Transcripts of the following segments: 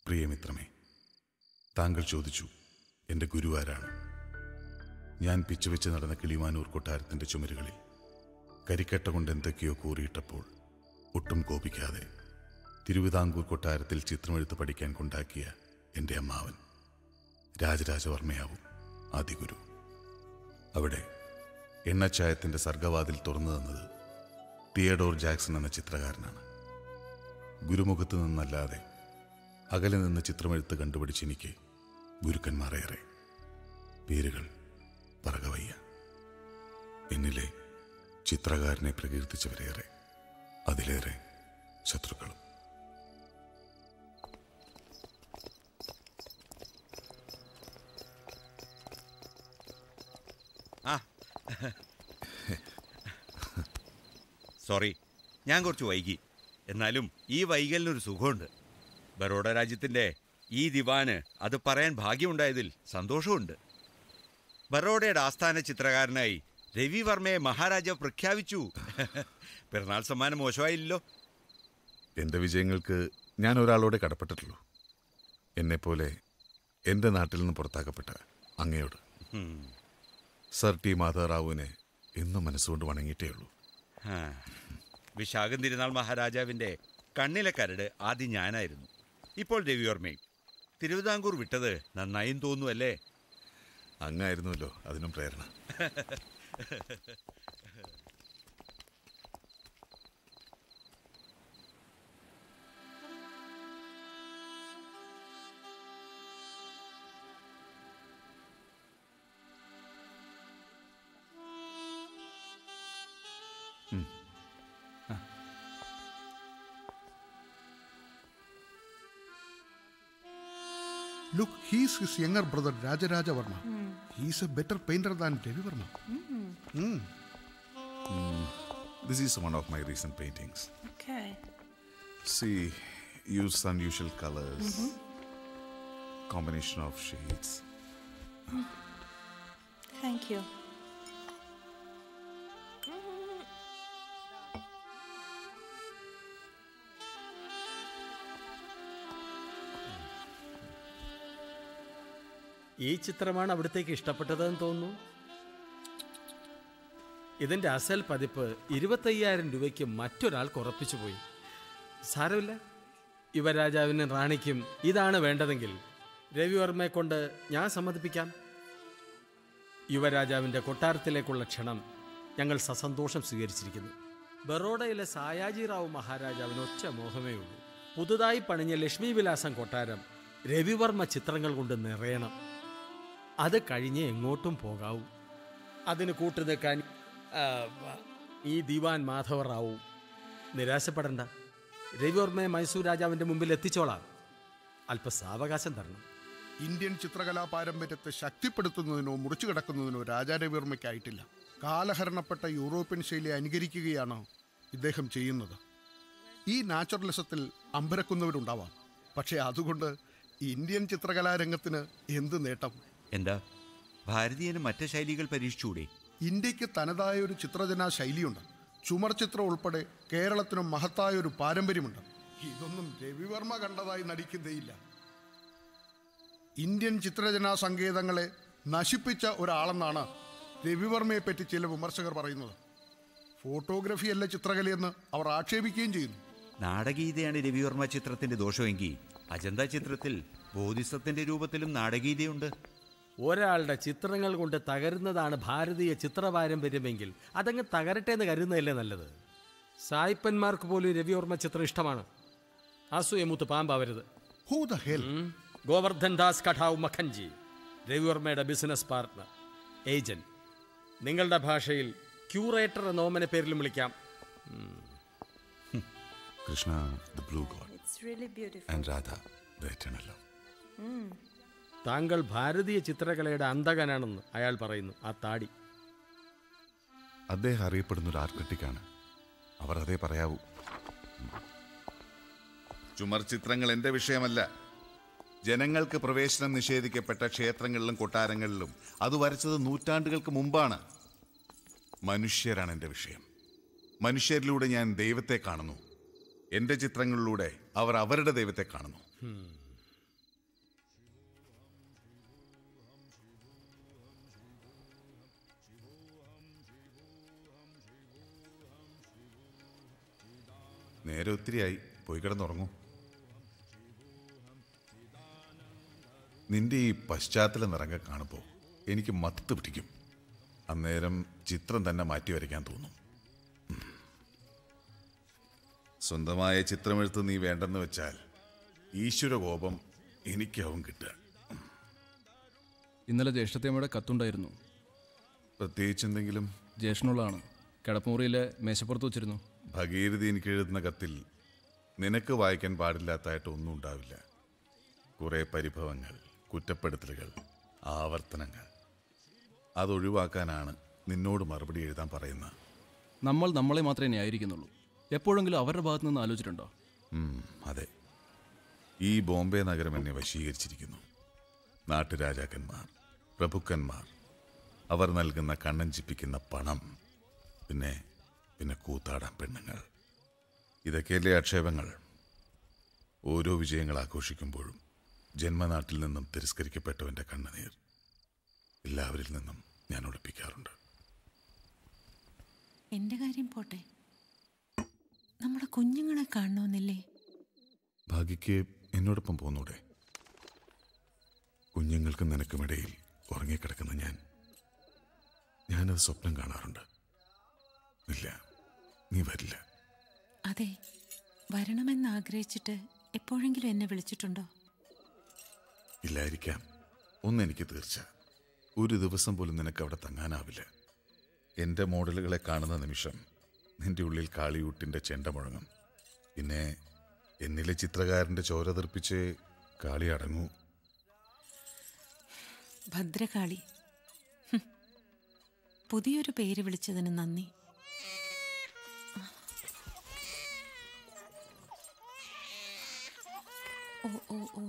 പ്രിയമിത്രമേ താങ്കൾ ചോദിച്ചു എൻ്റെ ഗുരു ആരാണ് ഞാൻ പിച്ചുവെച്ച് നടന്ന കിളിമാനൂർ കൊട്ടാരത്തിൻ്റെ ചുമരുകളിൽ കരിക്കട്ട കൊണ്ട് എന്തൊക്കെയോ കൂറിയിട്ടപ്പോൾ ഒട്ടും കോപിക്കാതെ തിരുവിതാംകൂർ കൊട്ടാരത്തിൽ ചിത്രമെഴുത്ത് പഠിക്കാൻ കൊണ്ടാക്കിയ എൻ്റെ അമ്മാവൻ രാജരാജവർമ്മയാവും ആദിഗുരു അവിടെ എണ്ണച്ചായത്തിൻ്റെ സർഗവാതിൽ തുറന്നു തന്നത് തിയഡോർ ജാക്സൺ എന്ന ചിത്രകാരനാണ് ഗുരുമുഖത്ത് നിന്നല്ലാതെ അകലെ നിന്ന് ചിത്രമെഴുത്ത് കണ്ടുപിടിച്ച് എനിക്ക് ഗുരുക്കന്മാരേറെ പേരുകൾ പറകവയ്യ എന്നിലെ ചിത്രകാരനെ പ്രകീർത്തിച്ചവരേറെ അതിലേറെ ശത്രുക്കളും ആ സോറി ഞാൻ കുറച്ച് വൈകി എന്നാലും ഈ വൈകലിനൊരു സുഖമുണ്ട് ബറോഡ രാജ്യത്തിൻ്റെ ഈ ദിവാന് അത് പറയാൻ ഭാഗ്യമുണ്ടായതിൽ സന്തോഷമുണ്ട് ബറോഡയുടെ ആസ്ഥാന ചിത്രകാരനായി രവിവർമ്മയെ മഹാരാജാവ് പ്രഖ്യാപിച്ചു പിറന്നാൾ സമ്മാനം മോശമായില്ലല്ലോ എൻ്റെ വിജയങ്ങൾക്ക് ഞാൻ ഒരാളോടെ കടപ്പെട്ടിട്ടുള്ളൂ എന്നെപ്പോലെ എൻ്റെ നാട്ടിൽ നിന്ന് പുറത്താക്കപ്പെട്ട അങ്ങയോട് സർ ടി മാധവറാവുവിനെ എന്നും മനസ്സുകൊണ്ട് വണങ്ങിയിട്ടേ ഉള്ളൂ ആ, വിശാഖം തിരുനാൾ മഹാരാജാവിൻ്റെ കണ്ണിലെ കരട് ആദ്യം ഞാനായിരുന്നു ഇപ്പോൾ രവിവർമ്മയും തിരുവിതാംകൂർ വിട്ടത് നന്നായും തോന്നുമല്ലേ അങ്ങായിരുന്നല്ലോ അതിനും പ്രേരണ Look, he's his younger brother Rajaraja Varma. He's a better painter than Devi Varma. This is one of my recent paintings. Okay. See, use unusual colors, combination of shades. Thank you. ഈ ചിത്രമാണ് അവിടത്തേക്ക് ഇഷ്ടപ്പെട്ടതെന്ന് തോന്നുന്നു ഇതിൻ്റെ അസൽ പതിപ്പ് ഇരുപത്തയ്യായിരം രൂപയ്ക്ക് മറ്റൊരാൾ കുറപ്പിച്ചു പോയി സാരമില്ല യുവരാജാവിനും റാണിക്കും ഇതാണ് വേണ്ടതെങ്കിൽ രവിവർമ്മയെ കൊണ്ട് ഞാൻ സമ്മതിപ്പിക്കാം യുവരാജാവിൻ്റെ കൊട്ടാരത്തിലേക്കുള്ള ക്ഷണം ഞങ്ങൾ സസന്തോഷം സ്വീകരിച്ചിരിക്കുന്നു ബറോഡയിലെ സായാജി റാവു മഹാരാജാവിന് ഒറ്റ മോഹമേ ഉള്ളൂ പുതുതായി പണിഞ്ഞ ലക്ഷ്മി വിലാസം കൊട്ടാരം രവിവർമ്മ ചിത്രങ്ങൾ കൊണ്ട് നിറയണം അത് കഴിഞ്ഞ് എങ്ങോട്ടും പോകാവൂ അതിന് കൂട്ടു നിൽക്കാൻ ആ, ഈ ദിവാൻ മാധവ റാവു നിരാശപ്പെടണ്ട രവിവർമ്മയെ മൈസൂർ രാജാവിൻ്റെ മുമ്പിൽ എത്തിച്ചോളാം അല്പ സാവകാശം തരണം ഇന്ത്യൻ ചിത്രകലാ പാരമ്പര്യത്തെ ശക്തിപ്പെടുത്തുന്നതിനോ മുറിച്ചു കിടക്കുന്നതിനോ രാജാരവിവർമ്മയ്ക്കായിട്ടില്ല കാലഹരണപ്പെട്ട യൂറോപ്യൻ ശൈലി അനുകരിക്കുകയാണ് ഇദ്ദേഹം ചെയ്യുന്നത് ഈ നാച്ചുറലിസത്തിൽ അമ്പരക്കുന്നവരുണ്ടാവാം പക്ഷേ അതുകൊണ്ട് ഇന്ത്യൻ ചിത്രകലാരംഗത്തിന് എന്ത് നേട്ടം എന്താ ഭാരതീയന് മറ്റ് ശൈലികൾ പരീക്ഷിച്ചുകൂടെ ഇന്ത്യക്ക് തനതായ ഒരു ചിത്രരചനാ ശൈലിയുണ്ട് ചുമർ ചിത്രം ഉൾപ്പെടെ കേരളത്തിനും മഹത്തായ ഒരു പാരമ്പര്യമുണ്ട് ഇതൊന്നും രവിവർമ്മ കണ്ടതായി നടിക്കുന്നേയില്ല ഇന്ത്യൻ ചിത്രരചനാ സങ്കേതങ്ങളെ നശിപ്പിച്ച ഒരാളെന്നാണ് രവിവർമ്മയെ പറ്റി ചില വിമർശകർ പറയുന്നത് ഫോട്ടോഗ്രഫിയല്ല ചിത്രകലയെന്ന് അവർ ആക്ഷേപിക്കുകയും ചെയ്യുന്നു നാടകീയതയാണ് രവിവർമ്മ ചിത്രത്തിന്റെ ദോഷമെങ്കിൽ അജന്ത ചിത്രത്തിൽ ബോധിസത്തിന്റെ രൂപത്തിലും നാടകീയതയുണ്ട് ഒരാളുടെ ചിത്രങ്ങൾ കൊണ്ട് തകരുന്നതാണ് ഭാരതീയ ചിത്ര പാരമ്പര്യമെങ്കിൽ അതങ്ങ് തകരട്ടെ എന്ന് കരുതുന്നതല്ലേ നല്ലത് സായിപ്പന്മാർക്ക് പോലും രവിവർമ്മ ചിത്രം ഇഷ്ടമാണ് അസൂയമൂത്ത് പാമ്പാവരുത് ഹൂ ദ ഹെൽ ഉം. ഗോവർദ്ധൻ ദാസ് കഠാവ് മഖൻജി രവിവർമ്മയുടെ ബിസിനസ് പാർട്ട്ണർ ഏജന്റ് നിങ്ങളുടെ ഭാഷയിൽ ക്യൂറേറ്റർ എന്ന ഓമന പേരിലും വിളിക്കാം Krishna, the blue god, It's really beautiful. and Radha, the eternal love. താങ്കൾ ഭാരതീയ ചിത്രകലയുടെ അന്തകനാണെന്ന് അയാൾ പറയുന്നു ആ താടി അദ്ദേഹം അറിയപ്പെടുന്ന ഒരു ആർക്കിടെക്റ്റാണ് അവർ അതേ പറയാവൂ ചുമർ ചിത്രങ്ങൾ എന്റെ വിഷയമല്ല ജനങ്ങൾക്ക് പ്രവേശനം നിഷേധിക്കപ്പെട്ട ക്ഷേത്രങ്ങളിലും കൊട്ടാരങ്ങളിലും അത് വരച്ചത് നൂറ്റാണ്ടുകൾക്ക് മുമ്പാണ് മനുഷ്യരാണ് എൻ്റെ വിഷയം മനുഷ്യരിലൂടെ ഞാൻ ദൈവത്തെ കാണുന്നു എൻ്റെ ചിത്രങ്ങളിലൂടെ അവർ അവരുടെ ദൈവത്തെ കാണുന്നു നേരെ ഒത്തിരിയായി പോയി കിടന്നുറങ്ങൂ നിന്റെ ഈ പശ്ചാത്തല നിറങ്ങ കാണുമ്പോൾ എനിക്ക് മത്ത് പിടിക്കും അന്നേരം ചിത്രം തന്നെ മാറ്റി വരയ്ക്കാൻ തോന്നും ഉം. സ്വന്തമായ ചിത്രമെഴുത്ത് നീ വേണ്ടെന്ന് വെച്ചാൽ ഈശ്വര കോപം എനിക്കാവും കിട്ടുക ഇന്നലെ ജ്യേഷ്ഠത്തേമ്മയുടെ കത്തുണ്ടായിരുന്നു പ്രത്യേകിച്ച് എന്തെങ്കിലും ജ്യേഷ്ഠനുള്ളതാണ് കിടപ്പുമുറിയിലെ മേശപ്പുറത്ത് വെച്ചിരുന്നു ഭഗീരഥി എനിക്ക് എഴുതുന്ന കത്തിൽ നിനക്ക് വായിക്കാൻ പാടില്ലാത്തതായിട്ട് ഒന്നും ഉണ്ടാവില്ല കുറേ പരിഭവങ്ങൾ കുറ്റപ്പെടുത്തലുകൾ ആവർത്തനങ്ങൾ അതൊഴിവാക്കാനാണ് നിന്നോട് മറുപടി എഴുതാൻ പറയുന്നത് നമ്മൾ നമ്മളെ മാത്രമേ ന്യായീകരിക്കുന്നുള്ളൂ എപ്പോഴെങ്കിലും അവരുടെ ഭാഗത്ത് നിന്ന് ആലോചിച്ചിട്ടുണ്ടോ ഉം, അതെ ഈ ബോംബെ നഗരം എന്നെ വശീകരിച്ചിരിക്കുന്നു നാട്ടുരാജാക്കന്മാർ പ്രഭുക്കന്മാർ അവർ നൽകുന്ന കണ്ണഞ്ചിപ്പിക്കുന്ന പണം പിന്നെ പിന്നെ കൂത്താടാൻ പെണ്ണുങ്ങൾ ഇതൊക്കെയല്ലേ ആക്ഷേപങ്ങൾ ഓരോ വിജയങ്ങൾ ആഘോഷിക്കുമ്പോഴും ജന്മനാട്ടിൽ നിന്നും തിരസ്കരിക്കപ്പെട്ടവൻ്റെ കണ്ണുനീർ എല്ലാവരിൽ നിന്നും ഞാൻ ഒളിപ്പിക്കാറുണ്ട് എന്റെ കാര്യം പോട്ടെ നമ്മുടെ കുഞ്ഞുങ്ങളെ കാണണമെന്നില്ലേ ഭാഗ്യയ്ക്ക് എന്നോടൊപ്പം പോന്നൂടെ കുഞ്ഞുങ്ങൾക്കും നിനക്കുമിടയിൽ ഉറങ്ങിക്കിടക്കുന്ന ഞാൻ ഞാനത് സ്വപ്നം കാണാറുണ്ട് ഇല്ല നീ വരില്ല അതെ വരണമെന്ന് ആഗ്രഹിച്ചിട്ട് എപ്പോഴെങ്കിലും എന്നെ വിളിച്ചിട്ടുണ്ടോ ഇല്ലായിരിക്കാം ഒന്നെനിക്ക് തീർച്ച ഒരു ദിവസം പോലും നിനക്ക് അവിടെ തങ്ങാനാവില്ല എൻ്റെ മോഡലുകളെ കാണുന്ന നിമിഷം നിന്റെ ഉള്ളിൽ കാളിയൂട്ടിൻ്റെ ചെണ്ട മുഴങ്ങും പിന്നെ എന്നിലെ ചിത്രകാരൻ്റെ ചോര തെറിപ്പിച്ച് കാളി അടങ്ങൂ ഭദ്രകാളി ഹും. പുതിയൊരു പേര് വിളിച്ചതിന് നന്ദി ഓ ഓ ഓ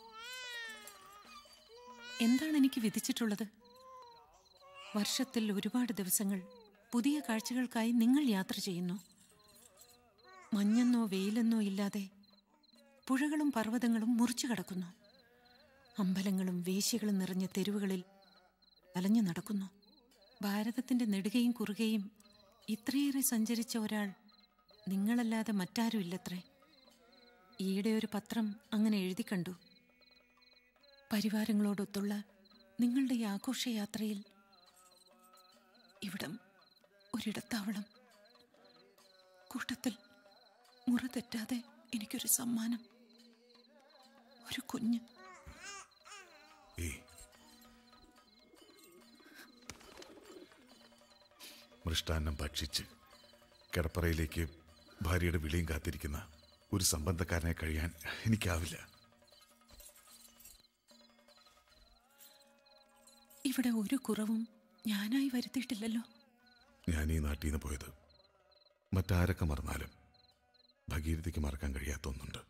എന്താണ് എനിക്ക് വിധിച്ചിട്ടുള്ളത് വർഷത്തിൽ ഒരുപാട് ദിവസങ്ങൾ പുതിയ കാഴ്ചകൾക്കായി നിങ്ങൾ യാത്ര ചെയ്യുന്നു മഞ്ഞെന്നോ വെയിലെന്നോ ഇല്ലാതെ പുഴകളും പർവ്വതങ്ങളും മുറിച്ചു കടക്കുന്നു അമ്പലങ്ങളും വേശ്യകളും നിറഞ്ഞ തെരുവുകളിൽ അലഞ്ഞു നടക്കുന്നു ഭാരതത്തിന്റെ നെടുകയും കുറുകയും ഇത്രയേറെ സഞ്ചരിച്ച ഒരാൾ നിങ്ങളല്ലാതെ മറ്റാരുമില്ലത്രേ ഈയിടെ ഒരു പത്രം അങ്ങനെ എഴുതി കണ്ടു പരിവാരങ്ങളോടൊത്തുള്ള നിങ്ങളുടെ ഈ ആഘോഷയാത്രയിൽ ഇവിടം ഒരിടത്താവളം കൂട്ടത്തിൽ മുറ തെറ്റാതെ എനിക്കൊരു സമ്മാനം ഒരു കുഞ്ഞ് ഏയ് മൃഷ്ടാന്നം ഭക്ഷിച്ച് കിടപ്പറയിലേക്ക് ഭാര്യയുടെ വിളിയും കാത്തിരിക്കുന്ന ഒരു സംബന്ധക്കാരനെ കഴിയാൻ എനിക്കാവില്ല ഇവിടെ ഒരു കുറവും ഞാനായി വരുത്തിയിട്ടില്ലല്ലോ ഞാൻ ഈ നാട്ടിൽ നിന്ന് പോയത് മറ്റാരൊക്കെ മറന്നാലും ഭഗീരഥയ്ക്ക് മറക്കാൻ കഴിയാത്ത ഒന്നുണ്ട്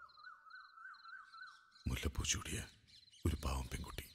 മുല്ലപ്പൂ ചൂടിയ ഒരു പാവം പെൺകുട്ടി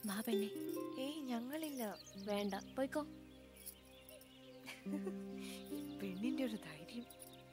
വാ പെണ്ണെ ഏയ് ഞങ്ങളില്ല വേണ്ട പോയിക്കോ ഈ പെണ്ണിന്റെ ഒരു ധൈര്യം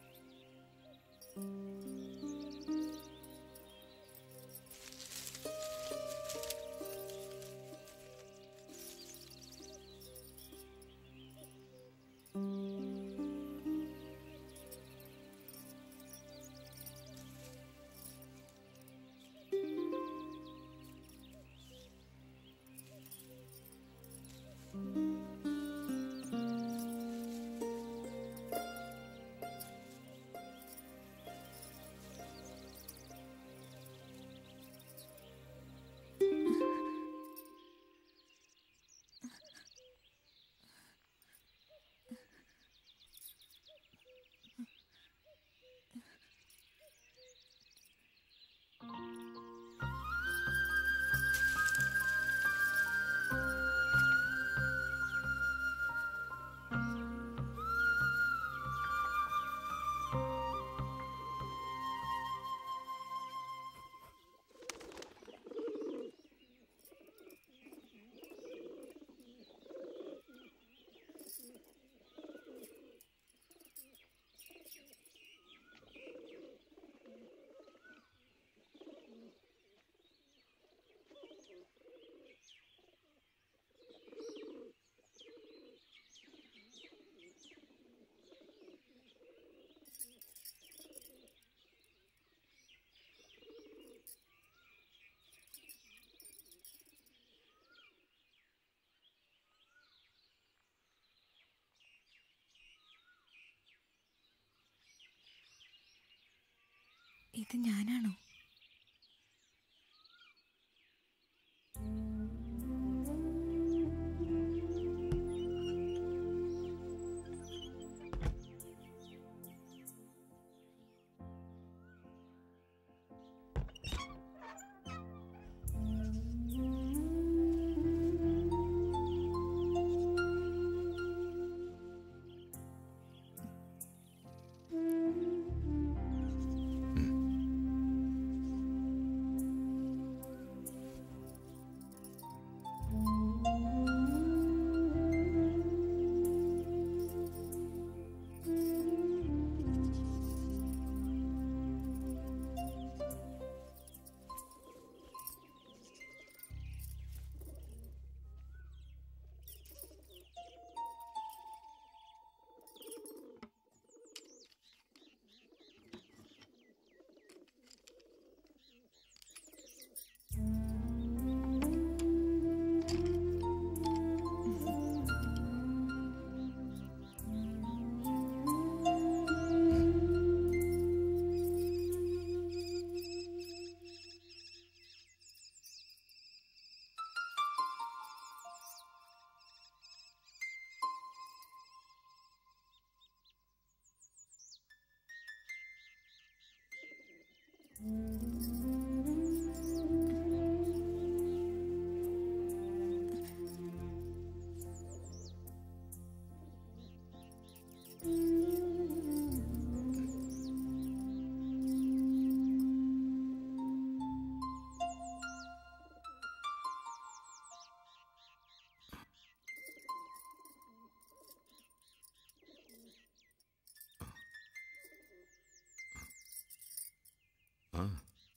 ഇത് ഞാനാണോ ആ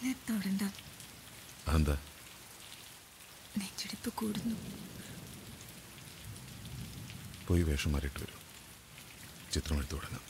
എന്നെ തൊടണ്ട അതെന്താ നെഞ്ചിടിപ്പ് കൂടുന്നു പോയി വേഷം മാറിയിട്ട് വരൂ ചിത്രം എടുത്തു തുടങ്ങാം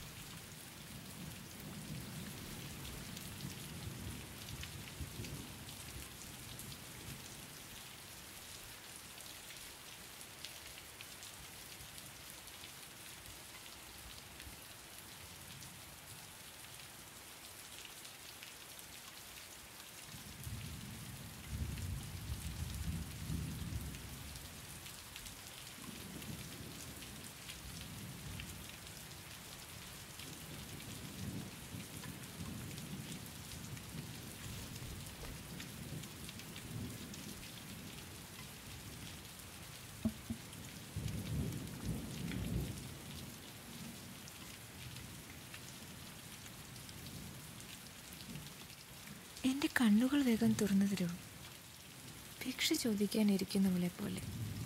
എൻ്റെ കണ്ണുകൾ വേഗം തുറന്നു തരൂ ഭിക്ഷ ചോദിക്കാനിരിക്കുന്നവളെ പോലെ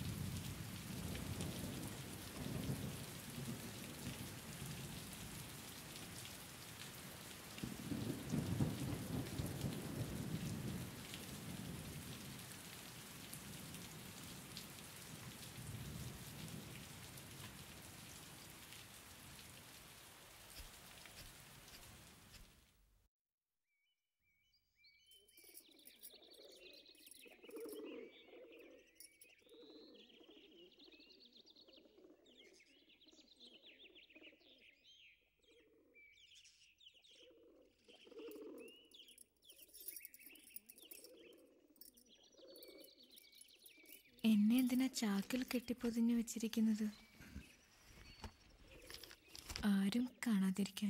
എന്നെ എന്തിനാ ചാക്കിൽ കെട്ടിപ്പൊതിഞ്ഞു വെച്ചിരിക്കുന്നത് ആരും കാണാതിരിക്കാൻ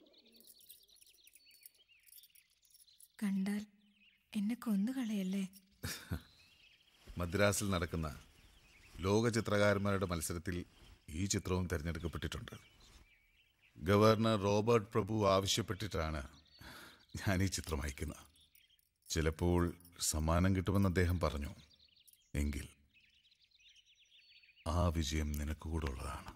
കണ്ടാൽ എന്നെ കൊന്നുകളയല്ലേ മദ്രാസിൽ നടക്കുന്ന ലോക ചിത്രകാരന്മാരുടെ മത്സരത്തിൽ ഈ ചിത്രവും തിരഞ്ഞെടുക്കപ്പെട്ടിട്ടുണ്ട് ഗവർണർ റോബർട്ട് പ്രഭു ആവശ്യപ്പെട്ടിട്ടാണ് ഞാൻ ഈ ചിത്രം അയക്കുന്നത് ചിലപ്പോൾ സമ്മാനം കിട്ടുമെന്ന് അദ്ദേഹം പറഞ്ഞു എങ്കിൽ ആ വിജയം നിനക്ക് കൂടെ ഉള്ളതാണ്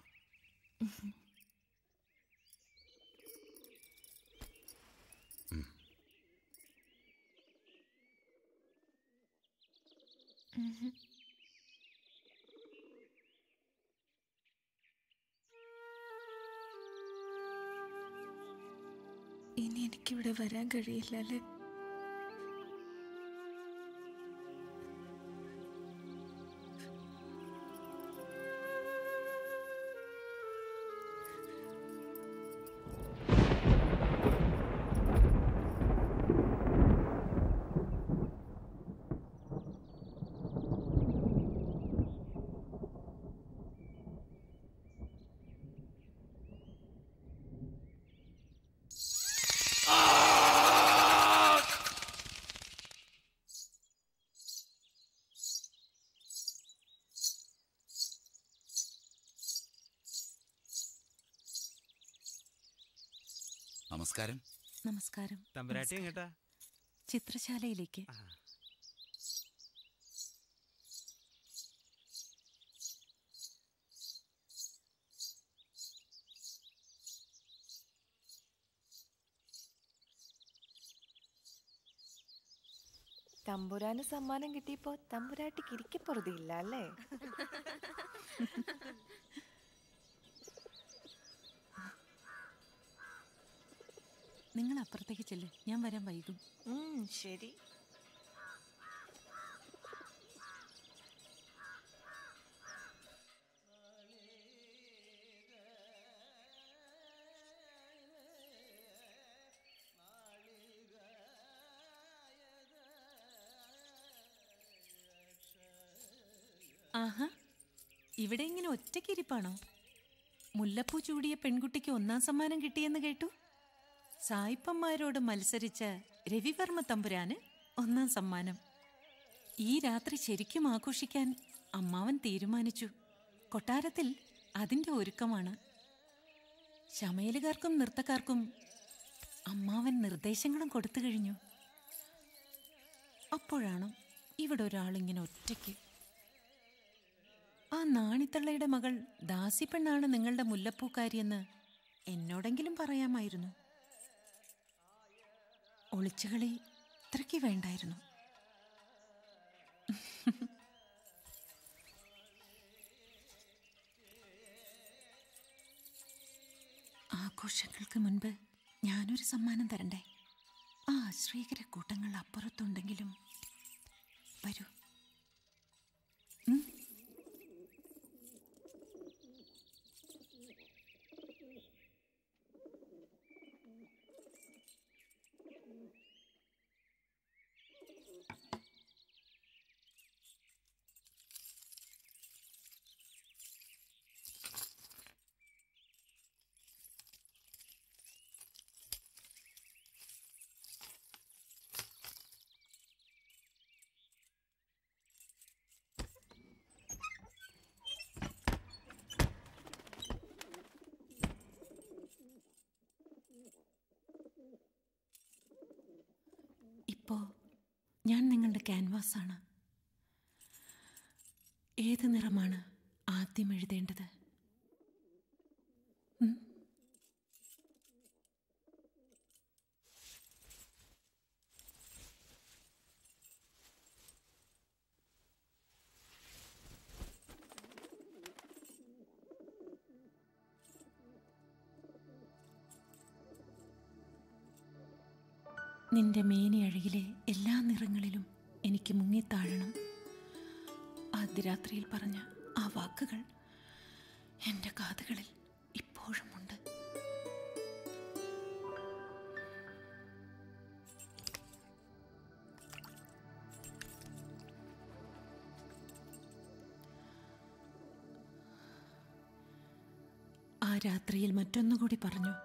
ഇനി എനിക്കിവിടെ വരാൻ കഴിയില്ല അല്ലേ നമസ്കാരം നമസ്കാരം തമ്പുരാട്ടി എങ്ങട്ടാ ചിത്രശാലയിലേക്ക് തമ്പുരാന് സമ്മാനം കിട്ടിയപ്പോ തമ്പുരാട്ടിക്ക് ഇരിക്കപ്പുറതില്ല അല്ലേ നിങ്ങൾ അപ്പുറത്തേക്ക് ചെല്ല് ഞാൻ വരാൻ വൈകും ഉം, ശരി ആഹാ ഇവിടെ ഇങ്ങനെ ഒറ്റയ്ക്കിരിപ്പാണോ മുല്ലപ്പൂ ചൂടിയ പെൺകുട്ടിക്ക് ഒന്നാം സമ്മാനം കിട്ടിയെന്ന് കേട്ടു സായിപ്പന്മാരോട് മത്സരിച്ച രവിവർമ്മ തമ്പുരാന് ഒന്നാം സമ്മാനം ഈ രാത്രി ശരിക്കും ആഘോഷിക്കാൻ അമ്മാവൻ തീരുമാനിച്ചു കൊട്ടാരത്തിൽ അതിൻ്റെ ഒരുക്കമാണ് ശമയലുകാർക്കും നൃത്തക്കാർക്കും അമ്മാവൻ നിർദ്ദേശങ്ങളും കൊടുത്തു കഴിഞ്ഞു അപ്പോഴാണ് ഇവിടെ ഒരാളിങ്ങനെ ഒറ്റയ്ക്ക് ആ നാണിത്തള്ളയുടെ മകൾ ദാസിപ്പെണ്ണാണ് നിങ്ങളുടെ മുല്ലപ്പൂക്കാരിയെന്ന് എന്നോടെങ്കിലും പറയാമായിരുന്നു ഒളിച്ചുകളി അത്രയ്ക്ക് വേണ്ടായിരുന്നു ആഘോഷങ്ങൾക്ക് മുൻപ് ഞാനൊരു സമ്മാനം തരണ്ടേ ആ ശ്രീകര കൂട്ടങ്ങൾ അപ്പുറത്തുണ്ടെങ്കിലും വരൂ ഉം. ഇപ്പോ ഞാൻ നിങ്ങളുടെ ക്യാൻവാസാണ് ഏത് നിറമാണ് ആദ്യം എഴുതേണ്ടത് ഉം? നിന്റെ മേനി അഴകിലെ എല്ലാ നിറങ്ങളിലും എനിക്ക് മുങ്ങിത്താഴണം ആദ്യരാത്രിയിൽ പറഞ്ഞ ആ വാക്കുകൾ എൻ്റെ കാതുകളിൽ ഇപ്പോഴുമുണ്ട് ആ രാത്രിയിൽ മറ്റൊന്നുകൂടി പറഞ്ഞു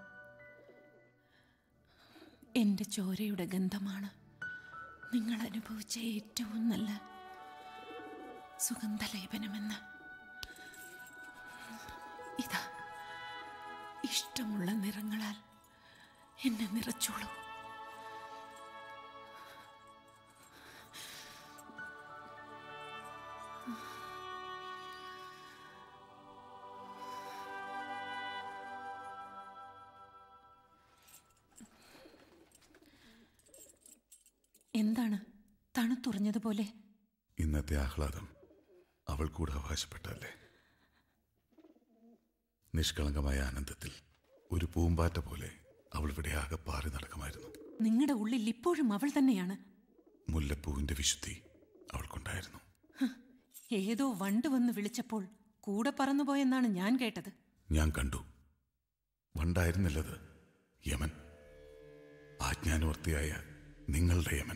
എൻ്റെ ചോരയുടെ ഗന്ധമാണ് നിങ്ങൾ അനുഭവിച്ച ഏറ്റവും നല്ല സുഗന്ധലേപനമെന്ന് ഇതാ ഇഷ്ടമുള്ള നിറങ്ങളാൽ എന്നെ നിറച്ചോളൂ എന്താണ് തണുത്തുറഞ്ഞതുപോലെ ഇന്നത്തെ ആഹ്ലാദം അവൾ കൂടെ അവകാശപ്പെട്ടല്ലേ നിഷ്കളങ്കമായ ആനന്ദത്തിൽ ഒരു പൂമ്പാറ്റ പോലെ അവൾ ഇവിടെ ആകെ പാറി നടക്കുമായിരുന്നു നിങ്ങളുടെ ഉള്ളിൽ ഇപ്പോഴും അവൾ തന്നെയാണ് മുല്ലപ്പൂവിന്റെ വിശുദ്ധി അവൾക്കുണ്ടായിരുന്നു ഏതോ വണ്ട് വന്ന് വിളിച്ചപ്പോൾ കൂടെ പറന്നുപോയെന്നാണ് ഞാൻ കേട്ടത് ഞാൻ കണ്ടു വണ്ടായിരുന്നില്ലത് യമൻ ആജ്ഞാനുവർത്തിയായ നിങ്ങളുടെ യമൻ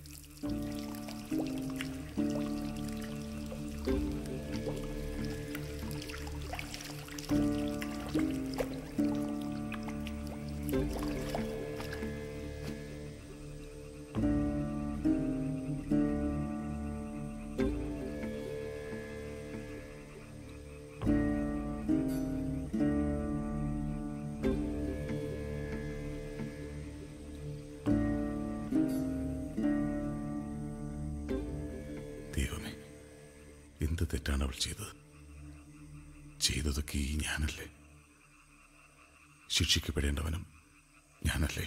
ദൈവമേ എന്ത് തെറ്റാണ് അവൾ ചെയ്തത് ചെയ്തതൊക്കെ ഈ ഞാനല്ലേ ശിക്ഷിക്കപ്പെടേണ്ടവനും ഞാനല്ലേ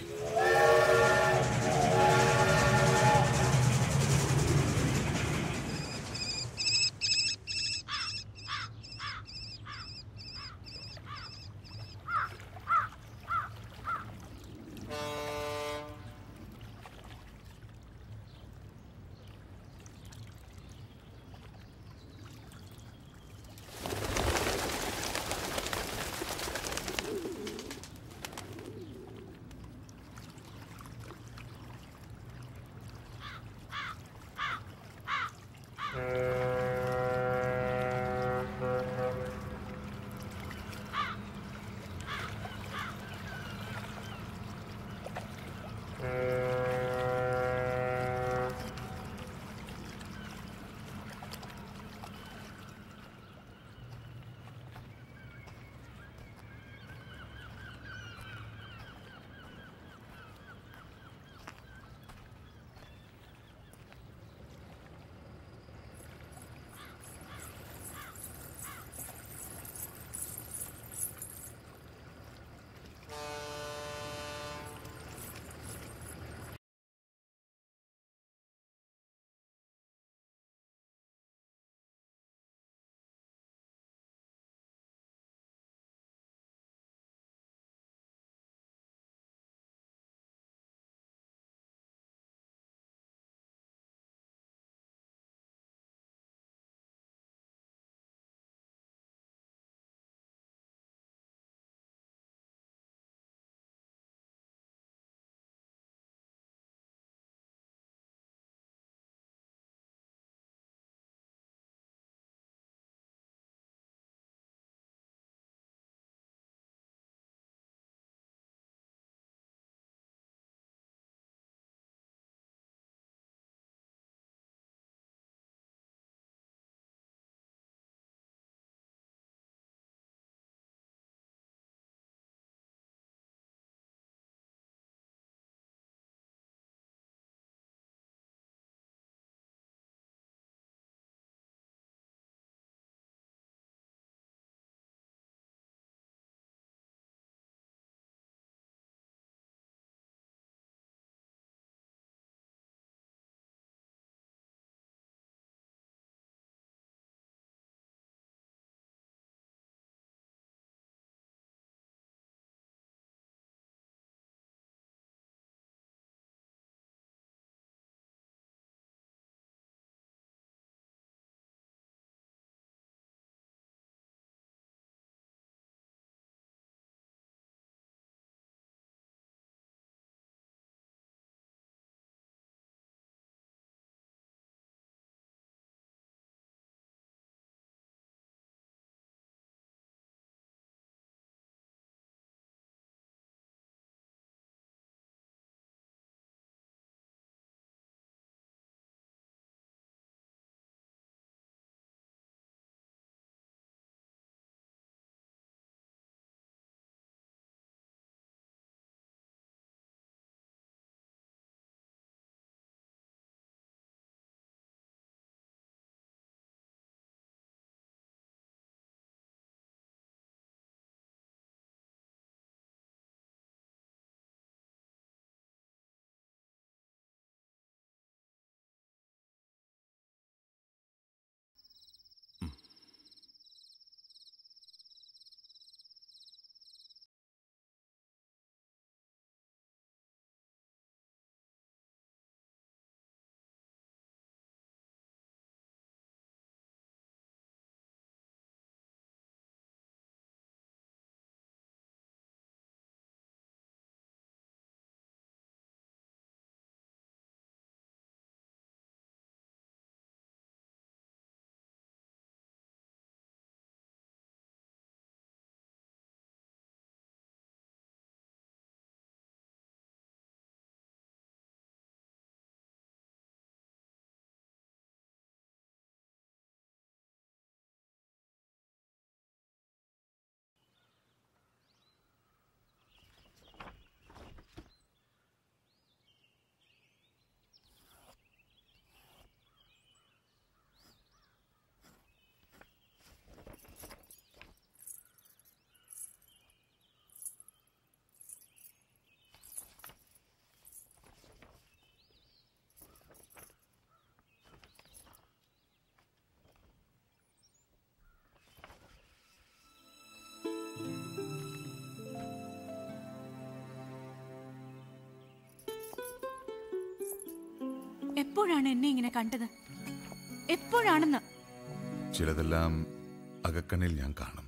എപ്പോഴാണ് എന്നെ ഇങ്ങനെ കണ്ടത് എപ്പോഴാണെന്ന് ചിലതെല്ലാം അകക്കണ്ണിൽ ഞാൻ കാണും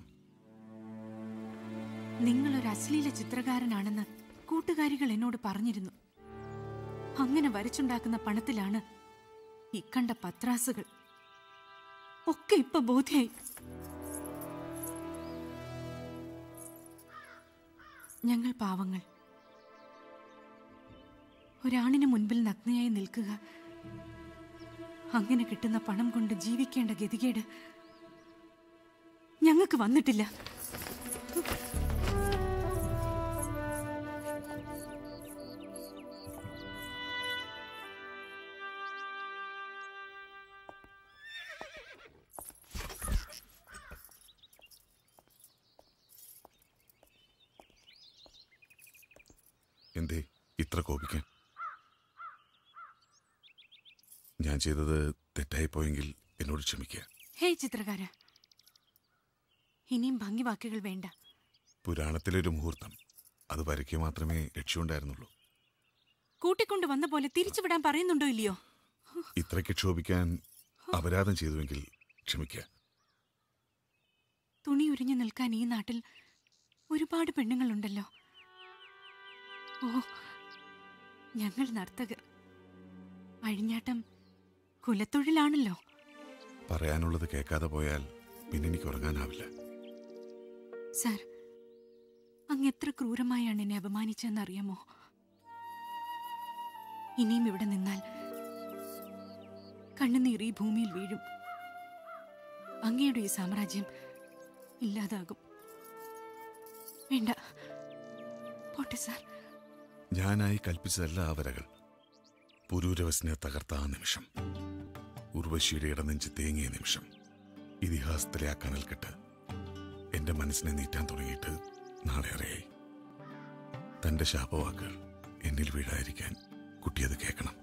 നിങ്ങളൊരു അശ്ലീല ചിത്രകാരനാണെന്ന് കൂട്ടുകാരികൾ എന്നോട് പറഞ്ഞിരുന്നു അങ്ങനെ വരച്ചുണ്ടാക്കുന്ന പണത്തിലാണ് ഇക്കണ്ട പത്രാസുകൾ ഒക്കെ ഇപ്പൊ ബോധ്യായി ഞങ്ങൾ പാവങ്ങൾ ഒരാണിന് മുൻപിൽ നഗ്നയായി നിൽക്കുക അങ്ങനെ കിട്ടുന്ന പണം കൊണ്ട് ജീവിക്കേണ്ട ഗതികേട് ഞങ്ങൾക്ക് വന്നിട്ടില്ല എന്തേ ഇത്ര കോപിക്കാൻ ഞാൻ ചെയ്തത് തെറ്റായി പോയെങ്കിൽ എന്നോട് ക്ഷമിക്കുക ഹേയ് ചിത്രകാര ഇനിയും ഭംഗി വാക്കുകൾ വേണ്ട പുരാണത്തിലെ ഒരു മുഹൂർത്തം അത് വരയ്ക്കുക മാത്രമേ ലക്ഷ്യമുണ്ടായിരുന്നുള്ളൂ കൂട്ടിക്കൊണ്ട് വന്ന പോലെ തിരിച്ചുവിടാൻ പറയുന്നുണ്ടോ ഇല്ലയോ ഇത്രയ്ക്ക് ക്ഷോഭിക്കാൻ അപരാധം ചെയ്തുവെങ്കിൽ ക്ഷമിക്കുക തുണി ഉരിഞ്ഞു നിൽക്കാൻ ഈ നാട്ടിൽ ഒരുപാട് പെണ്ണുങ്ങളുണ്ടല്ലോ ഓ ഞങ്ങൾ നർത്തകർ അഴിഞ്ഞാട്ടം കുലത്തൊഴിലാണല്ലോ പറയാനുള്ളത് കേൾക്കാതെ പോയാൽ പിന്നെ എനിക്ക് ഉറങ്ങാനാവില്ല സാർ അങ്ങ് എത്ര ക്രൂരമായാണ് എന്നെ അപമാനിച്ചതെന്നറിയാമോ ഇനിയും ഇവിടെ നിന്നാൽ കണ്ണുനീർ ഈ ഭൂമിയിൽ വീഴും അങ്ങയുടെ ഈ സാമ്രാജ്യം ഇല്ലാതാകും വേണ്ട പോട്ടെ സാർ ഞാനായി കൽപ്പിച്ചതല്ല ആ വരകൾ പുരൂരവസിനെ തകർത്ത ആ നിമിഷം ഉർവശിയുടെ ഇടനെഞ്ച് തേങ്ങിയ നിമിഷം ഇതിഹാസത്തിലെ ആ കനൽക്കെട്ട് എന്റെ മനസ്സിനെ നീറ്റാൻ തുടങ്ങിയിട്ട് നാളേറെയായി തന്റെ ശാപവാക്കുകൾ എന്നിൽ വീഴാതിരിക്കാൻ കുട്ടി അത് കേൾക്കണം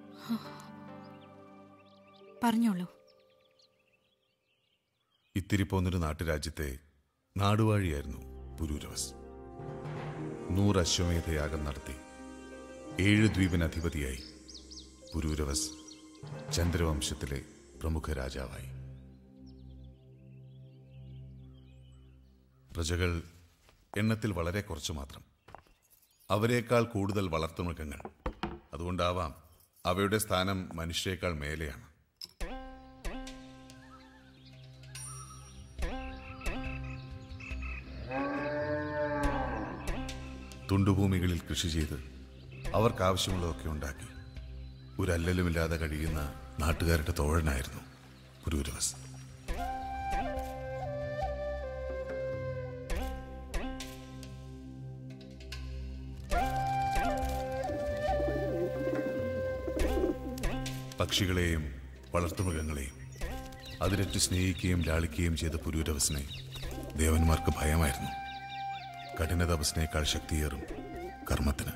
പറഞ്ഞോളൂ ഇത്തിരി പോന്നൊരു നാട്ടുരാജ്യത്തെ നാടുവാഴിയായിരുന്നു പുരൂരവസ് നൂറ് അശ്വമേധയാഗം നടത്തി ഏഴ് ദ്വീപിന് അധിപതിയായി പുരൂരവസ് ചന്ദ്രവംശത്തിലെ പ്രമുഖ രാജാവായി പ്രജകൾ എണ്ണത്തിൽ വളരെ കുറച്ചു മാത്രം അവരെക്കാൾ കൂടുതൽ വളർത്തുമൃഗങ്ങൾ അതുകൊണ്ടാവാം അവയുടെ സ്ഥാനം മനുഷ്യരെക്കാൾ മേലെയാണ് തുണ്ടുഭൂമികളിൽ കൃഷി ചെയ്ത് അവർക്കാവശ്യമുള്ളതൊക്കെ ഉണ്ടാക്കി ഒരു അല്ലലുമില്ലാതെ കഴിയുന്ന നാട്ടുകാരുടെ തോഴനായിരുന്നു പുരൂരവസ് പക്ഷികളെയും വളർത്തുമൃഗങ്ങളെയും അതിരറ്റ് സ്നേഹിക്കുകയും ലാളിക്കുകയും ചെയ്ത പുരൂരവസിനെ ദേവന്മാർക്ക് ഭയമായിരുന്നു കഠിന തപസ്സിനേക്കാൾ ശക്തിയേറും കർമ്മത്തിന്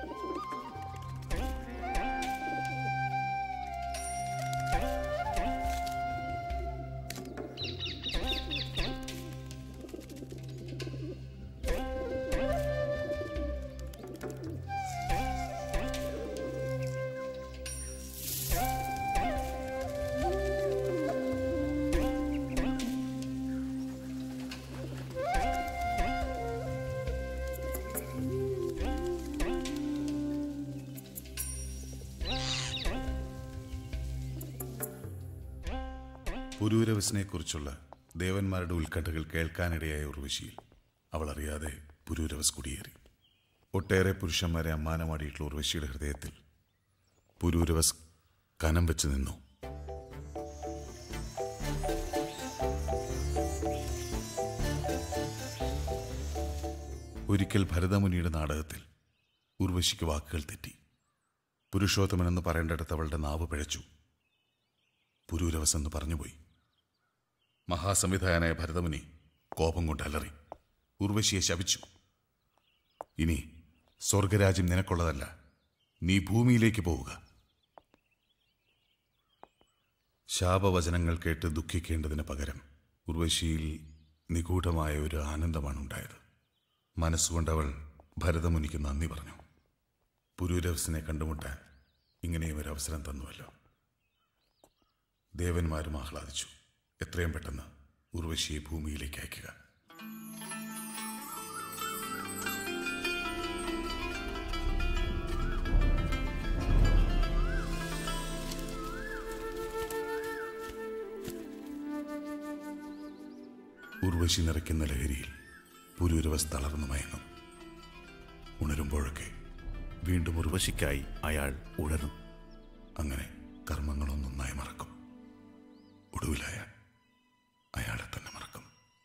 പുരൂരവസിനെ കുറിച്ചുള്ള ദേവന്മാരുടെ ഉത്കണ്ഠകൾ കേൾക്കാനിടയായ ഉർവശിയിൽ അവൾ അറിയാതെ പുരൂരവസ് കുടിയേറി ഒട്ടേറെ പുരുഷന്മാരെ അമ്മാനമാടിയിട്ടുള്ള ഉർവശിയുടെ ഹൃദയത്തിൽ പുരൂരവസ് കനം വെച്ച് നിന്നു ഒരിക്കൽ ഭരതമുനിയുടെ നാടകത്തിൽ ഉർവശിക്ക് വാക്കുകൾ തെറ്റി പുരുഷോത്തമനെന്ന് പറയേണ്ടടുത്ത് അവളുടെ നാവ് പിഴച്ചു പുരൂരവസ് എന്ന് പറഞ്ഞുപോയി മഹാസംവിധായകനായ ഭരതമുനി കോപം കൊണ്ട് അലറി ഉർവശിയെ ശപിച്ചു ഇനി സ്വർഗരാജ്യം നിനക്കുള്ളതല്ല നീ ഭൂമിയിലേക്ക് പോവുക ശാപവചനങ്ങൾ കേട്ട് ദുഃഖിക്കേണ്ടതിന് പകരം ഉർവശിയിൽ നിഗൂഢമായ ഒരു ആനന്ദമാണ് ഉണ്ടായത് മനസ്സുകൊണ്ട് അവൾ ഭരതമുനിക്ക് നന്ദി പറഞ്ഞു പുരൂരവസിനെ കണ്ടുമുട്ടാൻ ഇങ്ങനെയും ഒരു അവസരം തന്നുവല്ലോ ദേവന്മാരും ആഹ്ലാദിച്ചു എത്രയും പെട്ടെന്ന് ഉർവശിയെ ഭൂമിയിലേക്ക് അയക്കുക ഉർവശി നിറയ്ക്കുന്ന ലഹരിയിൽ പുരൂരവസ് തളർന്നു മയങ്ങും ഉണരുമ്പോഴൊക്കെ വീണ്ടും ഉർവശിക്കായി അയാൾ ഉഴറും അങ്ങനെ കർമ്മങ്ങളൊന്നൊന്നായി മറക്കും ഒടുവിലായ അയാളെ തന്നെ മറക്കും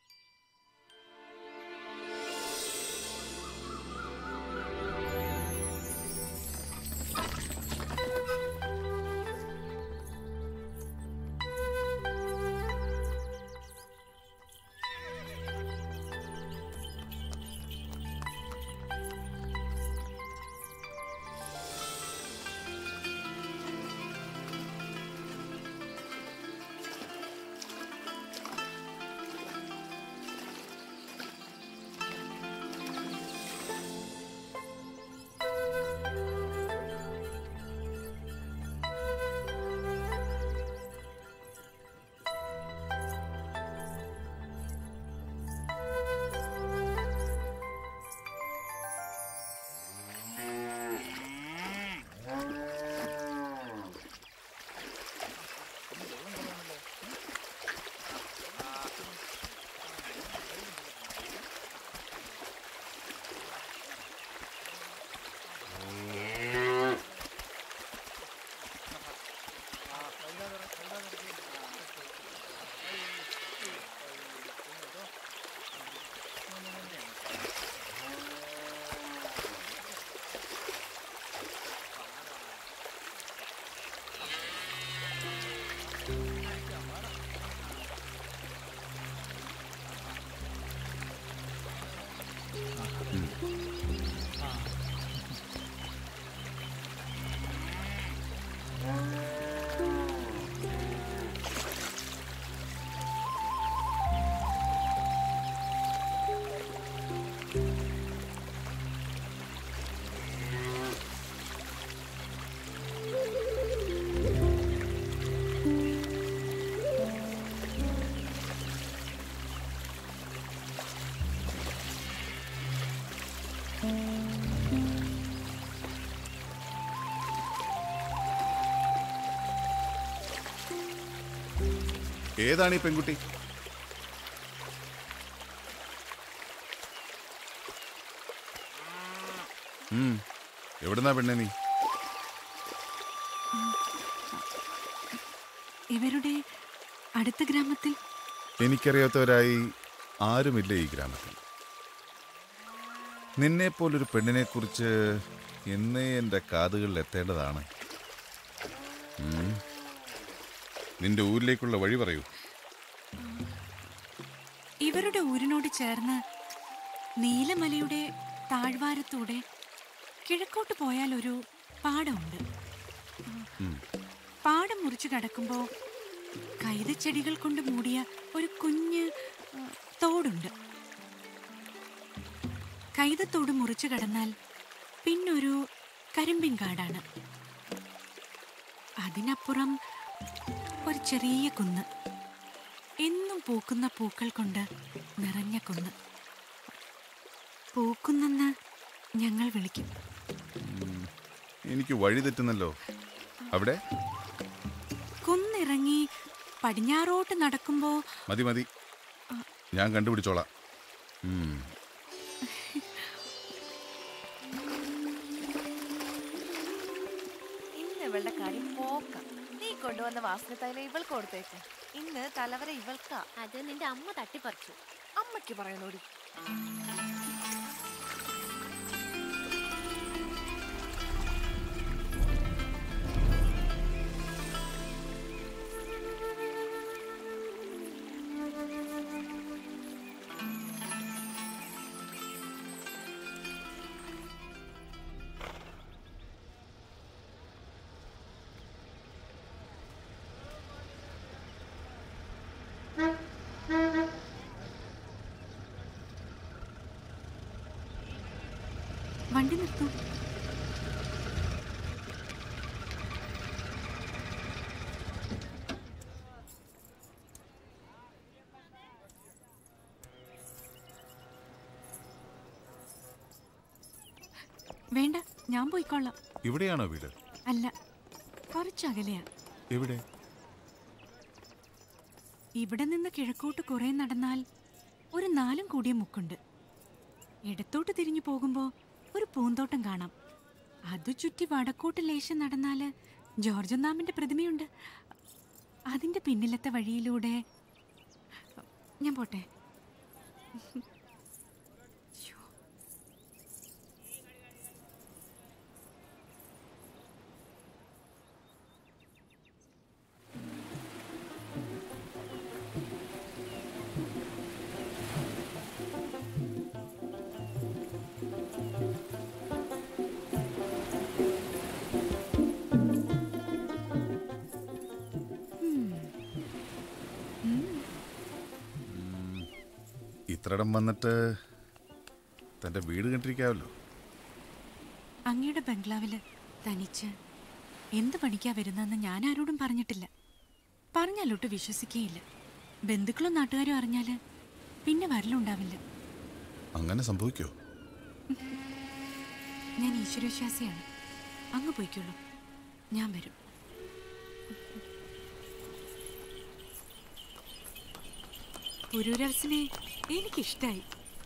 ഏതാണ് ഈ പെൺകുട്ടി ഉം. എവിടുന്നാ പെണ്ണെ നീ ഇവരുടെ അടുത്ത ഗ്രാമത്തിൽ എനിക്കറിയാത്തവരായി ആരുമില്ല ഈ ഗ്രാമത്തിൽ നിന്നെ പോലൊരു പെണ്ണിനെ കുറിച്ച് എന്നേ എൻ്റെ കാതുകളിൽ എത്തേണ്ടതാണ് ഉം. നിന്റെ ഊരിലേക്കുള്ള വഴി പറയൂ ഇവരുടെ ഊരിനോട് ചേർന്ന് നീലമലയുടെ താഴ്വാരത്തൂടെ കിഴക്കോട്ട് പോയാൽ ഒരു പാടമുണ്ട് പാടം മുറിച്ച് കടക്കുമ്പോൾ കൈതച്ചെടികൾ കൊണ്ട് മൂടിയ ഒരു കുഞ്ഞ് ആ, തോടുണ്ട് കൈതത്തോട് മുറിച്ചു കടന്നാൽ പിന്നൊരു കരിമ്പിൻ കാടാണ് അതിനപ്പുറം ഒരു ചെറിയ കുന്ന് എന്നും പൂക്കുന്ന പൂക്കൾ കൊണ്ട് നിറഞ്ഞ കുന്ന് പൂക്കുന്നെന്ന് ഞങ്ങൾ വിളിക്കും എനിക്ക് വഴി തെറ്റുന്നല്ലോ അവിടെ കുന്നിറങ്ങി പടിഞ്ഞാറോട്ട് നടക്കുമ്പോ മതി മതി ഞാൻ കണ്ടുപിടിച്ചോളാം ഉം. ഇന്ന് ഇവളുടെ കാര്യം പോക്ക നീ കൊണ്ടുവന്ന വാസനത്തൈല ഇവൾക്ക് കൊടുത്തേക്ക് ഇന്ന് തലവര ഇവൾക്കാ അത് നിന്റെ അമ്മ തട്ടിപ്പറിച്ചു അമ്മയ്ക്ക് പറയുന്നോടി വണ്ടി നിർത്തൂ വേണ്ട ഞാൻ പോയിക്കൊള്ളാം ഇവിടെയാണോ വീട് അല്ല കുറച്ചകലെയാ എവിടെ ഇവിടെ നിന്ന് കിഴക്കോട്ട് കുറെ നടന്നാൽ ഒരു നാലും കൂടിയ മുക്കുണ്ട് ഇടത്തോട്ട് തിരിഞ്ഞു പോകുമ്പോ ഒരു പൂന്തോട്ടം കാണാം അത് ചുറ്റി വടക്കോട്ട് ലേശം നടന്നാല് ജോർജ് ഒന്നാമന്റെ പ്രതിമയുണ്ട് അതിന്റെ പിന്നിലത്തെ വഴിയിലൂടെ ഞാൻ പോട്ടെ ശ്ശോ. ഇത്രയിടം വന്നിട്ട് തൻ്റെ വീട് കണ്ടിരിക്കാമല്ലോ അങ്ങയുടെ ബംഗ്ലാവില് തനിച്ച് എന്ത് പണിക്കാ വരുന്നതെന്ന് ഞാൻ ആരോടും പറഞ്ഞിട്ടില്ല പറഞ്ഞാലൊട്ട് വിശ്വസിക്കുകയില്ല ബന്ധുക്കളും നാട്ടുകാരും അറിഞ്ഞാല് പിന്നെ വരലുണ്ടാവില്ല അങ്ങനെ സംഭവിക്കോ ഞാൻ ഈശ്വരവിശ്വാസിയാണ് അങ്ങ് പോയിക്കുള്ളൂ ഞാൻ വരും പുരൂരവസിനെ എനിക്കിഷ്ടായി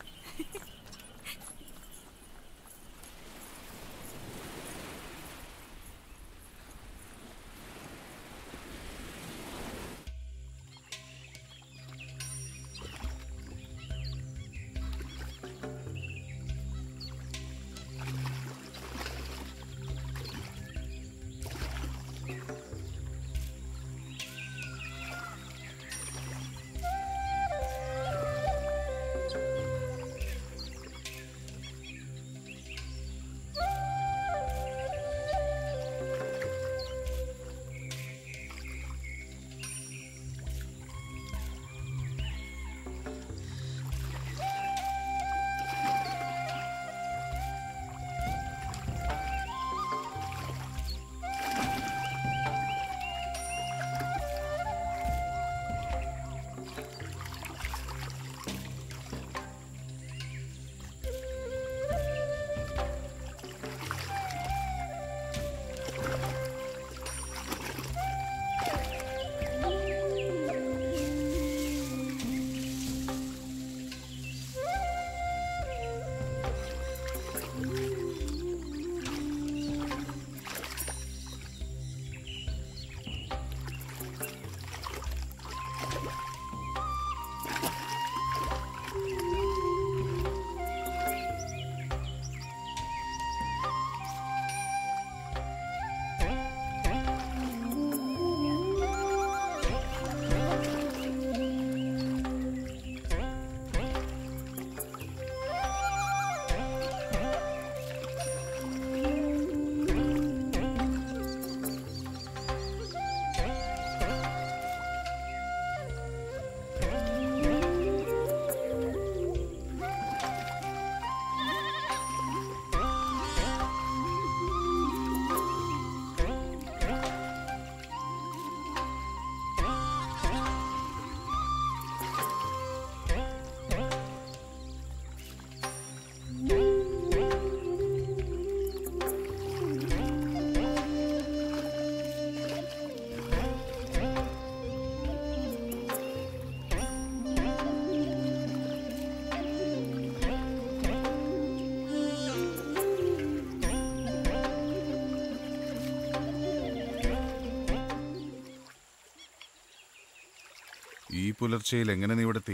ഈ പുലർച്ചയിൽ എങ്ങനെ നീ ഇവിടെ എത്തി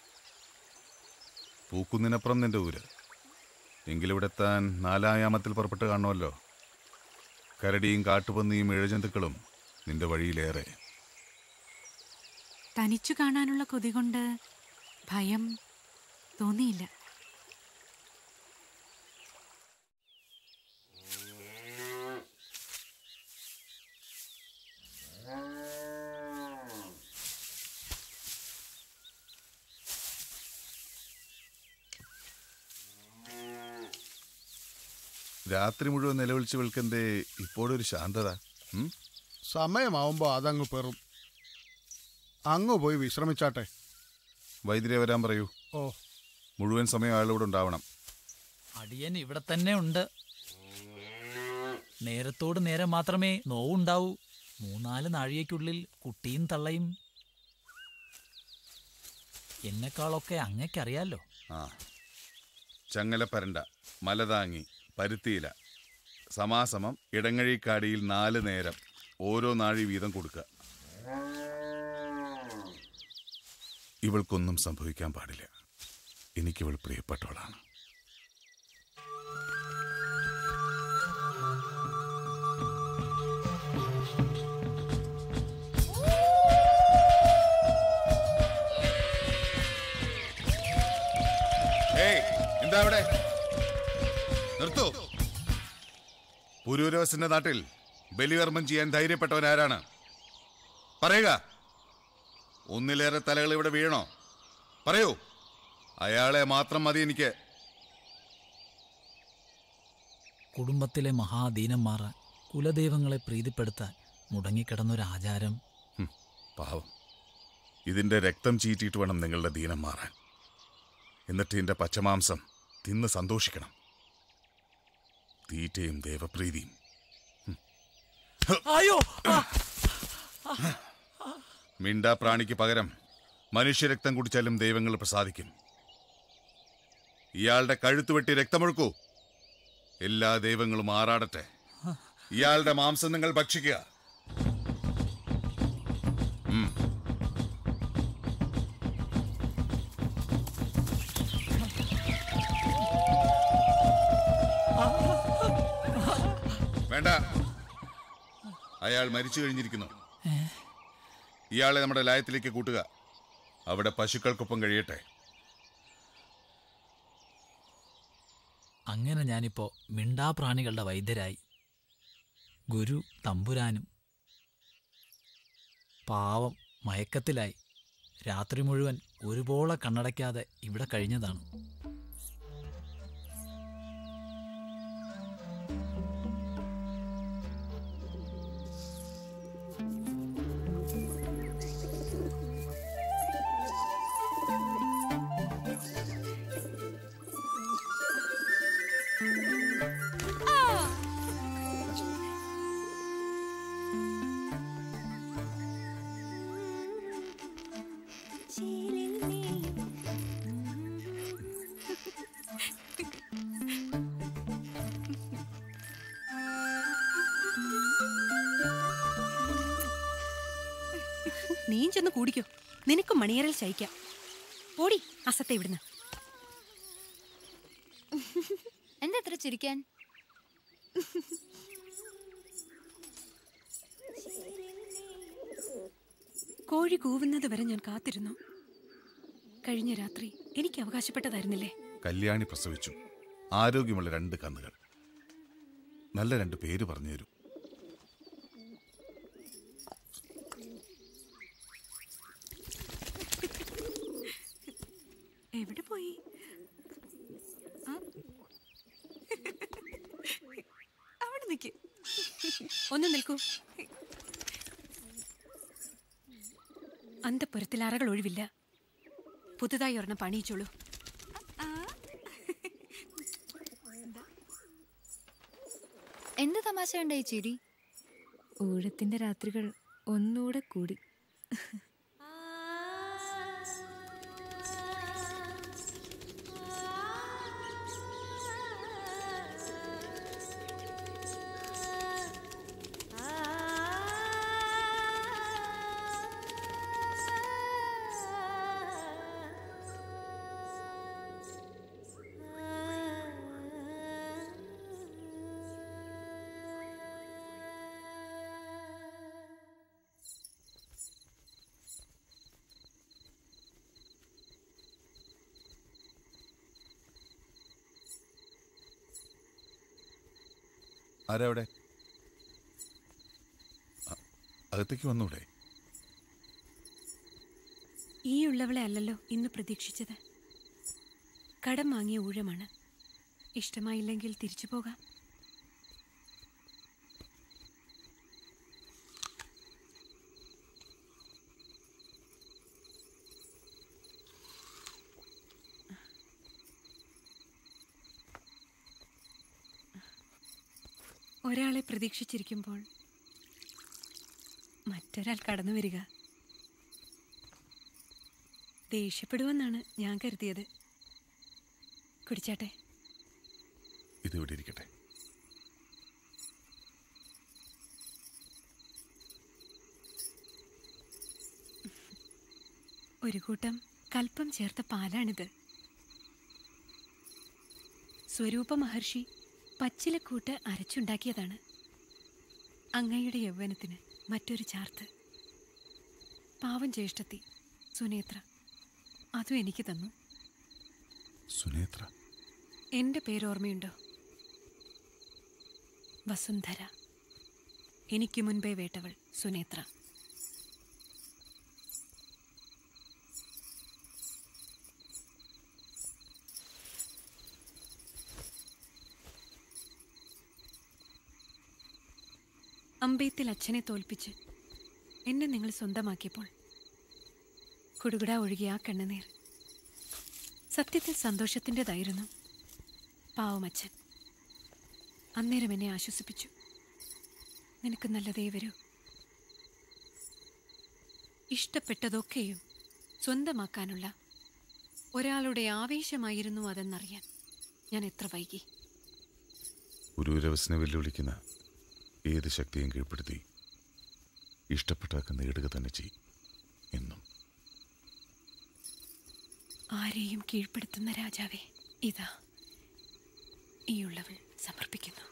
പൂക്കുന്നിനപ്പുറം നിന്റെ ഊര് എങ്കിലിവിടെ എത്താൻ നാലായാമത്തിൽ പുറപ്പെട്ട് കാണുമല്ലോ കരടിയും കാട്ടുപന്നിയും ഇഴജന്തുക്കളും നിന്റെ വഴിയിലേറെ തനിച്ചു കാണാനുള്ള കൊതി കൊണ്ട് ഭയം തോന്നിയില്ല രാത്രി മുഴുവൻ നിലവിളിച്ച് വിൽക്കന്തേ ഇപ്പോഴൊരു ശാന്തത ഉം? സമയമാവുമ്പോൾ അതങ്ങ് പെറും അങ്ങ് പോയി വിശ്രമിച്ചാട്ടെ വൈദ്യരെ വരാൻ പറയൂ ഓ മുഴുവൻ സമയം അയാളിവിടെ ഉണ്ടാവണം അടിയൻ ഇവിടെ തന്നെ ഉണ്ട് നേരത്തോട് നേരം മാത്രമേ നോവുണ്ടാവൂ മൂന്നാല് നാഴികയ്ക്കുള്ളിൽ കുട്ടിയും തള്ളയും എന്നെക്കാളൊക്കെ അങ്ങക്കറിയാലോ ആ ചങ്ങലപ്പരണ്ട മലതാങ്ങി പരുത്തിയില സമാസമം ഇടങ്ങഴിക്കാടിയിൽ നാല് നേരം ഓരോ നാഴി വീതം കൊടുക്കുക ഇവൾക്കൊന്നും സംഭവിക്കാൻ പാടില്ല എനിക്കിവൾ പ്രിയപ്പെട്ടവളാണ് ഏയ് എന്താ അവിടെ നിർത്തൂ പുരൂരവസിന്റെ നാട്ടിൽ ബലികർമ്മം ചെയ്യാൻ ധൈര്യപ്പെട്ടവൻ ആരാണ് പറയുക ഒന്നിലേറെ തലകൾ ഇവിടെ വീഴണോ പറയൂ അയാളെ മാത്രം മതി എനിക്ക് കുടുംബത്തിലെ മഹാദീനന്മാർ കുലദൈവങ്ങളെ പ്രീതിപ്പെടുത്താൻ മുടങ്ങിക്കിടന്നൊരു ആചാരം ഹും, പാവം ഇതിന്റെ രക്തം ചീറ്റിയിട്ട് വേണം നിങ്ങളുടെ ദീനം മാറാൻ എന്നിട്ട് ഇതിന്റെ പച്ചമാംസം തിന്ന് സന്തോഷിക്കണം തീറ്റയും ദേവപ്രീതിയും അയ്യോ മിണ്ടാ പ്രാണിക്ക് പകരം മനുഷ്യരക്തം കുടിച്ചാലും ദൈവങ്ങൾ പ്രസാദിക്കും ഇയാളുടെ കഴുത്ത് വെട്ടി രക്തമൊഴുക്കൂ എല്ലാ ദൈവങ്ങളും ആറാടട്ടെ ഇയാളുടെ മാംസം നിങ്ങൾ ഭക്ഷിക്കുക ഉം. വേണ്ട അയാൾ മരിച്ചു കഴിഞ്ഞിരിക്കുന്നു ഇയാളെ നമ്മുടെ ലയത്തിലേക്ക് കൂട്ടുക അവിടെ പശുക്കൾക്കൊപ്പം കഴിയട്ടെ അങ്ങനെ ഞാനിപ്പോ മിണ്ടാപ്രാണികളുടെ വൈദ്യരായി ഗുരു തമ്പുരാനും പാവം മയക്കത്തിലായി രാത്രി മുഴുവൻ ഒരുപോലെ കണ്ണടയ്ക്കാതെ ഇവിടെ കഴിഞ്ഞതാണ് നീയും ചെന്ന് കൂടിക്കോ നിനക്കും മണിയറൽ ശയിക്കാം ഓടി അസത്തെ ഇവിടുന്ന് എന്താ എത്ര ചിരിക്കാൻ കോഴി കൂവുന്നത് വരെ ഞാൻ കാത്തിരുന്നു കഴിഞ്ഞ രാത്രി എനിക്ക് അവകാശപ്പെട്ടതായിരുന്നില്ലേ കല്യാണി പ്രസവിച്ചു ആരോഗ്യമുള്ള രണ്ട് കന്നുകൾ നല്ല രണ്ട് പേര് പറഞ്ഞു തരൂ എവിടെ പോയി ആ? അവിടെ നിൽക്ക് ഒന്ന് നിൽക്കൂ അന്തപ്പുരത്തിൽ അറകൾ ഒഴിവില്ല പുതുതായി ഒരെണ്ണം പണിയിച്ചോളൂ എന്ത് തമാശയുണ്ട് ഈ ചിരി ഊഴത്തിന്റെ രാത്രികൾ ഒന്നുകൂടെ കൂടി ആരാ അവിടെ അ- അകത്തേക്ക് വന്നൂടെ ഈ ഉള്ളവളെ അല്ലല്ലോ ഇന്ന് പ്രതീക്ഷിച്ചത് കടം വാങ്ങിയ ഊഴമാണ് ഇഷ്ടമായില്ലെങ്കിൽ തിരിച്ചു പോകാം ഒരാളെ പ്രതീക്ഷിച്ചിരിക്കുമ്പോൾ മറ്റൊരാൾ കടന്നു വരിക ദേഷ്യപ്പെടുമെന്നാണ് ഞാൻ കരുതിയത് കുടിച്ചാട്ടെ ഇത് ഇവിടെ ഇരിക്കട്ടെ ഒരു കൂട്ടം കൽപ്പം ചേർത്ത പാലാണിത് സ്വരൂപ മഹർഷി പച്ചിലക്കൂട്ട് അരച്ചുണ്ടാക്കിയതാണ് അങ്ങയുടെ യൗവനത്തിന് മറ്റൊരു ചാർത്ത് പാവം ജ്യേഷ്ഠത്തി സുനേത്ര അതും എനിക്ക് തന്നു സുനേത്ര എൻ്റെ പേര് ഓർമ്മയുണ്ടോ വസുന്ധര എനിക്ക് മുൻപേ വേട്ടവൾ സുനേത്ര അമ്പെയ്ത്തിൽ അച്ഛനെ തോൽപ്പിച്ച് എന്നെ നിങ്ങൾ സ്വന്തമാക്കിയപ്പോൾ കുടുകുട ഒഴുകിയ ആ കണ്ണുനീർ സത്യത്തിൽ സന്തോഷത്തിൻ്റെതായിരുന്നു പാവമച്ഛൻ അന്നേരം എന്നെ ആശ്വസിപ്പിച്ചു നിനക്ക് നല്ലതേ വരൂ ഇഷ്ടപ്പെട്ടതൊക്കെയും സ്വന്തമാക്കാനുള്ള ഒരാളുടെ ആവേശമായിരുന്നു അതെന്നറിയാൻ ഞാൻ എത്ര വൈകി ഒരു രവസിനെ വെല്ലുവിളിക്കുന്ന ഏത് ശക്തിയും കീഴ്പ്പെടുത്തി ഇഷ്ടപ്പെട്ടാക്ക നേടുക തന്നെ ചെയ്യും എന്നും ആരെയും കീഴ്പ്പെടുത്തുന്ന രാജാവേ ഇതാ ഈ ഉള്ളവൾ സമർപ്പിക്കുന്നു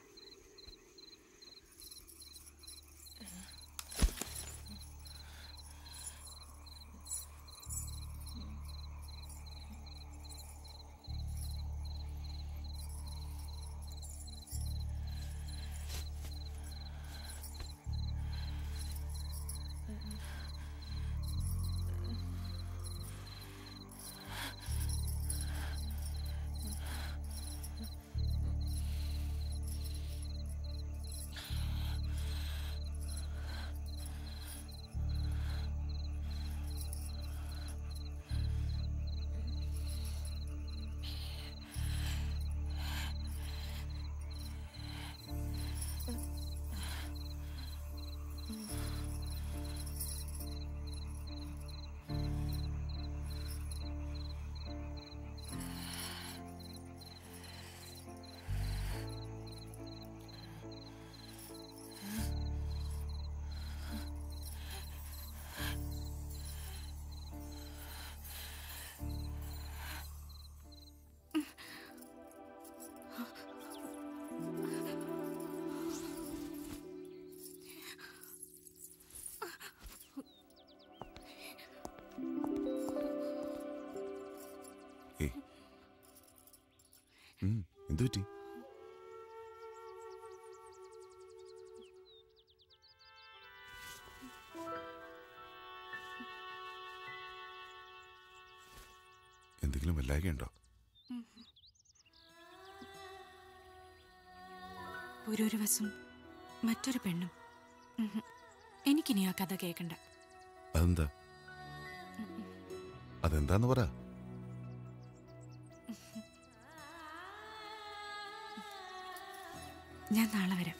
ഏയ് ഉം, എന്തു പറ്റി എന്തെങ്കിലും വല്ലായ്കയുണ്ടോ പുരൂരവസും മറ്റൊരു പെണ്ണും ഉഹും. എനിക്കിനി ആ കഥ കേൾക്കണ്ട അതെന്താ അതെന്താന്ന് പറ ഞാൻ നാളെ വരാം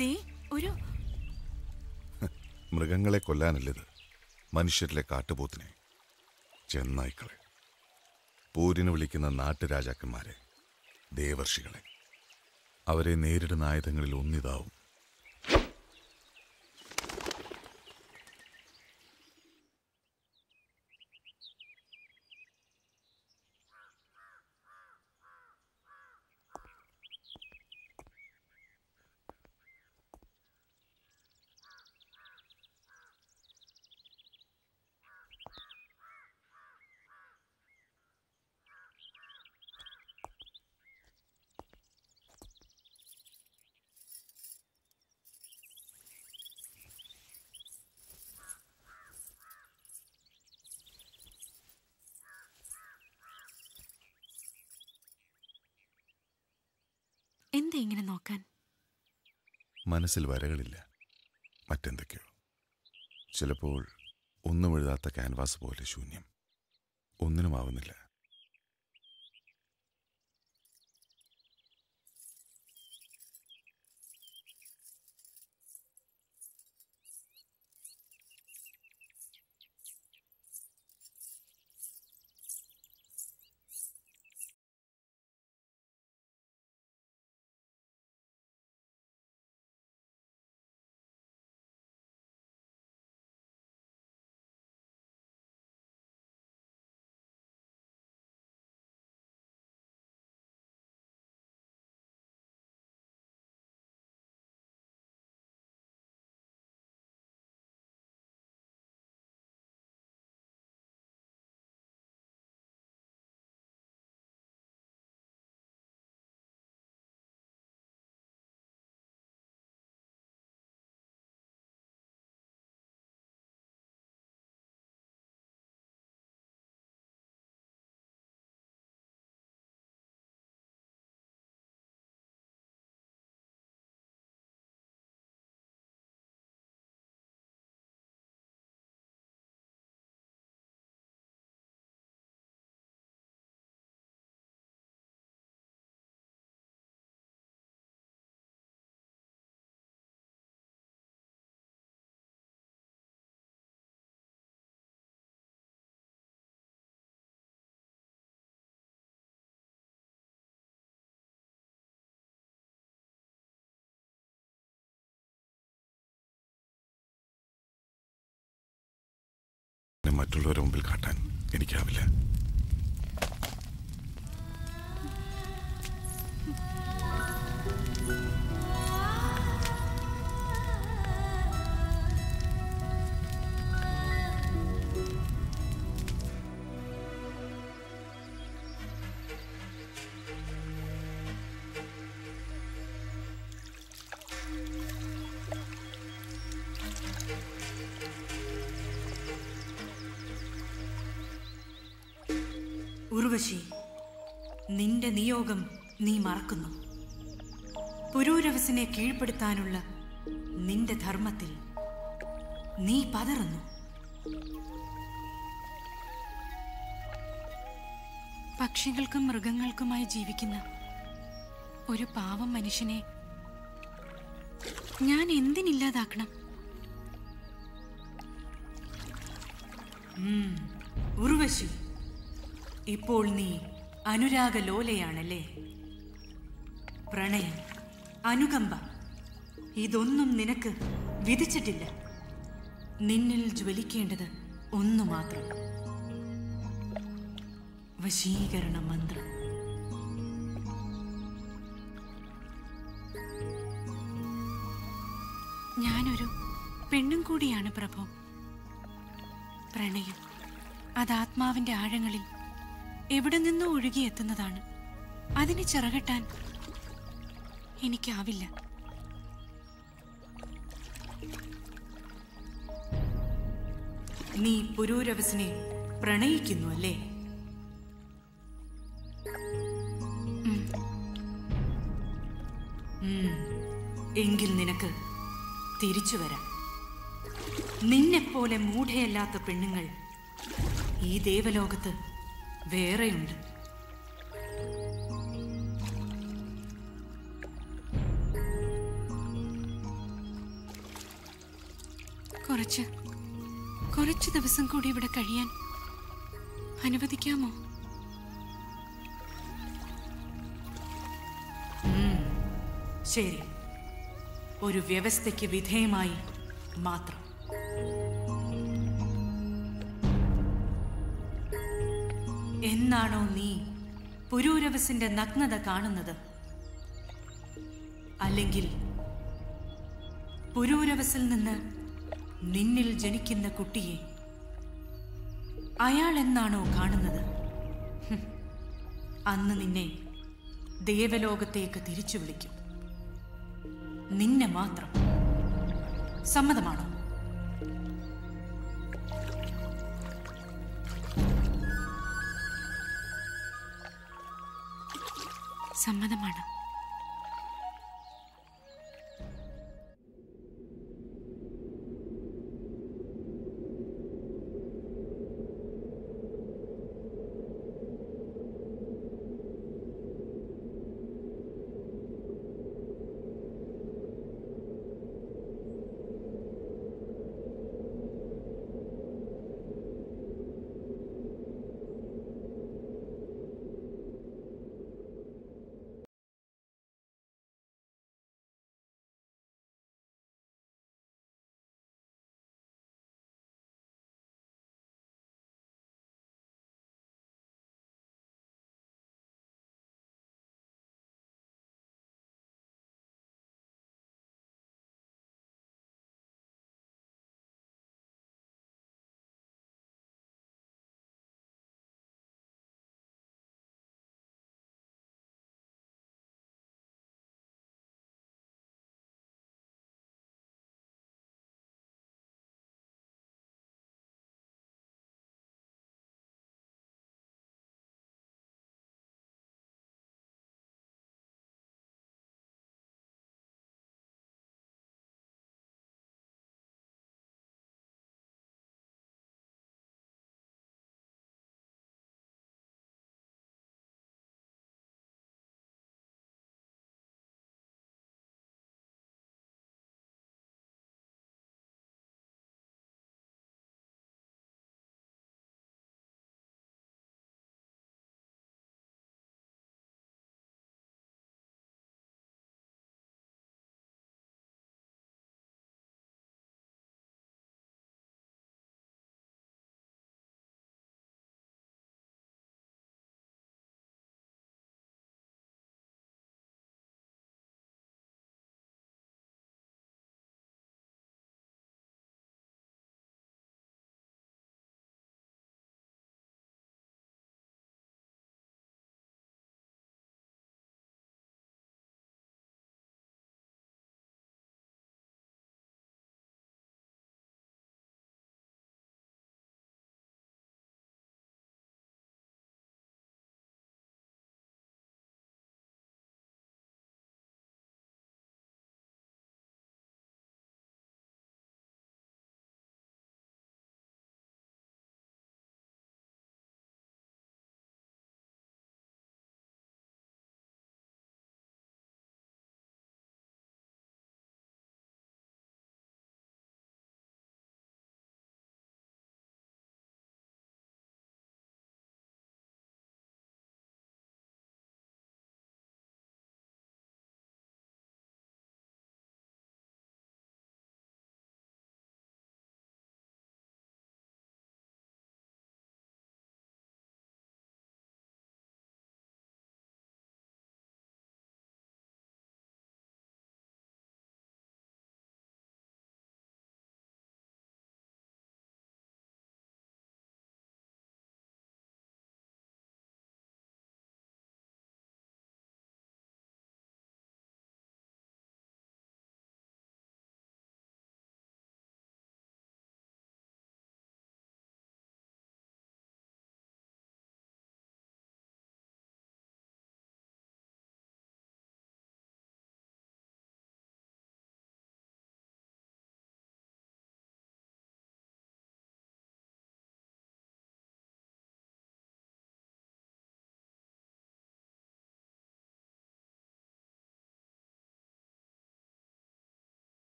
ദേ ഒരു മൃഗങ്ങളെ കൊല്ലാനല്ലത് മനുഷ്യരിലെ കാട്ടുപോത്തിനെ ചെന്നായ്ക്കളെ പോരിന് വിളിക്കുന്ന നാട്ടുരാജാക്കന്മാരെ ദേവർഷികളെ അവരെ നേരിടുന്ന ആയുധങ്ങളിൽ ഒന്നിതാവും എന്താ ഇങ്ങനെ നോക്കാൻ മനസ്സിൽ വരകളില്ല മറ്റെന്തൊക്കെയോ ചിലപ്പോൾ ഒന്നും എഴുതാത്ത ക്യാൻവാസ് പോലെ ശൂന്യം ഒന്നിനുമാവുന്നില്ല എന്നെ മറ്റുള്ളവരുടെ മുമ്പിൽ കാട്ടാൻ എനിക്കാവില്ല ഉർവശി നിന്റെ നിയോഗം നീ മറക്കുന്നു പുരൂരവസിനെ കീഴ്പ്പെടുത്താനുള്ള നിന്റെ ധർമ്മത്തിൽ നീ പതറുന്നു പക്ഷികൾക്കും മൃഗങ്ങൾക്കുമായി ജീവിക്കുന്ന ഒരു പാവം മനുഷ്യനെ ഞാൻ എന്തിനില്ലാതാക്കണം ഉം, ഉർവശി ഇപ്പോൾ നീ അനുരാഗലോലയാണല്ലേ പ്രണയം അനുകമ്പ ഇതൊന്നും നിനക്ക് വിധിച്ചിട്ടില്ല നിന്നിൽ ജ്വലിക്കേണ്ടത് ഒന്നു മാത്രം വശീകരണ മന്ത്രം ഞാനൊരു പെണ്ണും കൂടിയാണ് പ്രഭു പ്രണയം അത് ആത്മാവിന്റെ ആഴങ്ങളിൽ എവിടെ നിന്നോ ഒഴുകിയെത്തുന്നതാണ് അതിനെ ചിറകട്ടാൻ എനിക്കാവില്ല നീ പുരൂരവസിനെ പ്രണയിക്കുന്നു അല്ലേ ഉം. ഉം. എങ്കിൽ നിനക്ക് തിരിച്ചു വരാം നിന്നെപ്പോലെ മൂഢയല്ലാത്ത പെണ്ണുങ്ങൾ ഈ ദേവലോകത്ത് വേറെയുണ്ട് കുറച്ച് കുറച്ച് ദിവസം കൂടി ഇവിടെ കഴിയാൻ അനുവദിക്കാമോ ഉം, ശരി ഒരു വ്യവസ്ഥയ്ക്ക് വിധേയമായി മാത്രം എന്നാണോ നീ പുരൂരവസിന്റെ നഗ്നത കാണുന്നത് അല്ലെങ്കിൽ പുരൂരവസിൽ നിന്ന് നിന്നിൽ ജനിക്കുന്ന കുട്ടിയെ അയാൾ എന്നാണോ കാണുന്നത് ഹും, അന്ന് നിന്നെ ദേവലോകത്തേക്ക് തിരിച്ചു വിളിക്കും നിന്നെ മാത്രം സമ്മതമാണോ സമ്മതമാണ്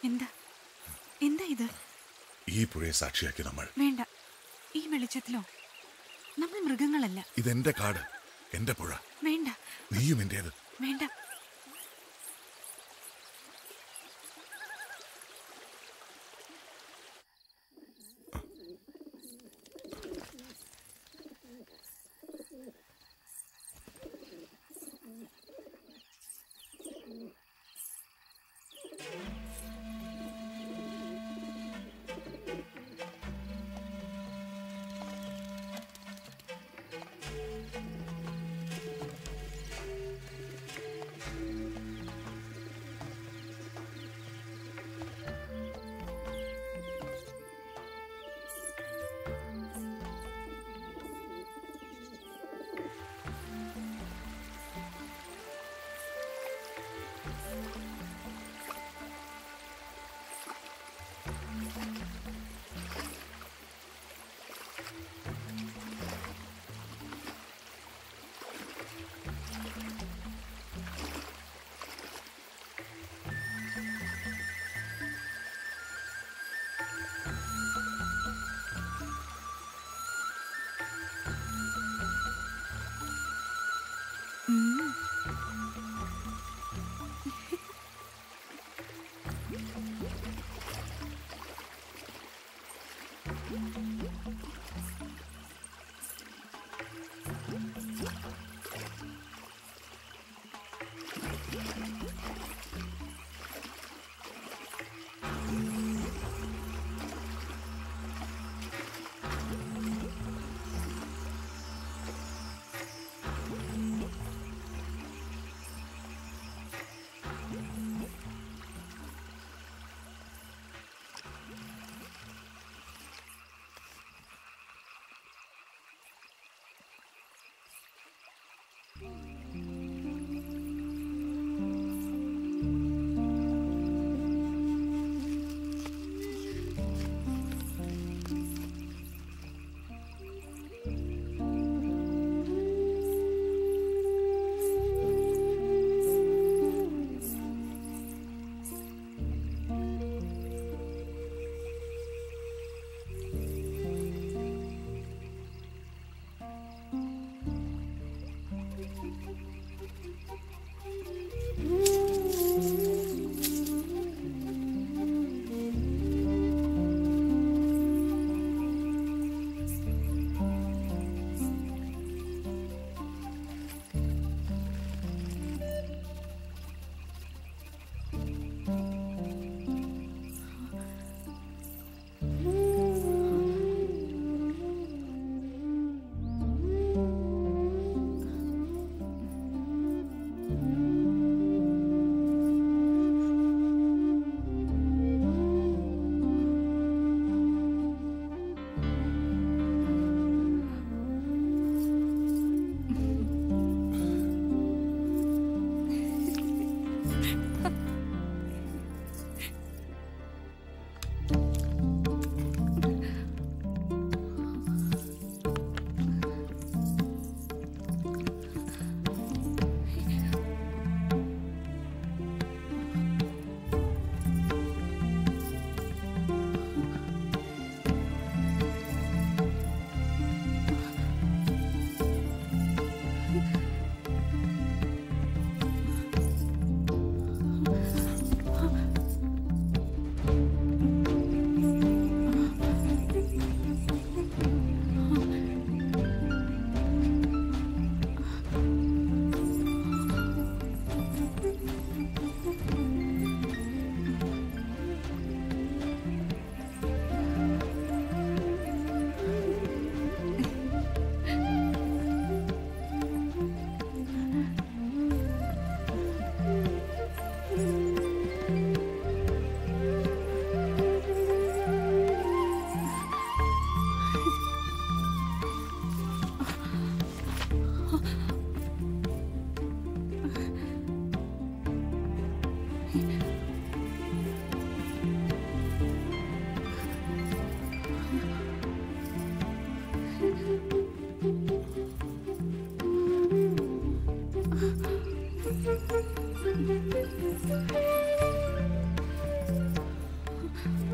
എന്താ എന്താ ഇത് ഈ പുഴയെ സാക്ഷിയാക്കി നമ്മൾ വേണ്ട ഈ വെളിച്ചത്തിലോ നമ്മൾ മൃഗങ്ങളല്ല ഇതെന്റെ കാട് എന്റെ പുഴ വേണ്ട നീയും എന്റേത് വേണ്ട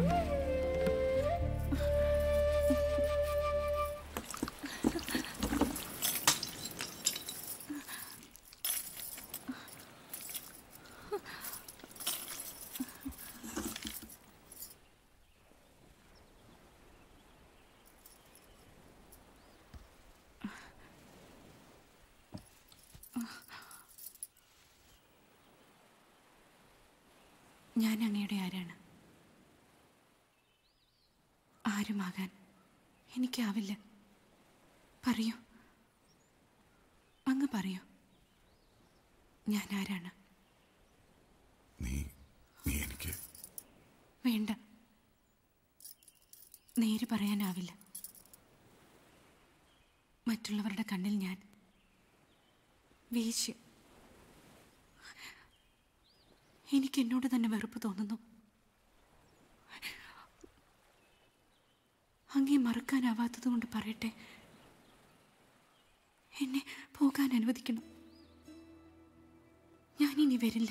ഞാൻ അങ്ങയുടെ ആരാണ് ആരുമാകാൻ എനിക്കാവില്ല പറയൂ അങ്ങ് പറയൂ ഞാൻ ആരാണ് നീ നീ എനിക്ക് വേണ്ട നേര് പറയാനാവില്ല മറ്റുള്ളവരുടെ കണ്ണിൽ ഞാൻ വേശ്യ എനിക്ക് എന്നോട് തന്നെ വെറുപ്പ് തോന്നുന്നു അങ്ങേ മറക്കാനാവാത്തത് കൊണ്ട് പറയട്ടെ എന്നെ പോകാൻ അനുവദിക്കണം ഞാനിനി വരില്ല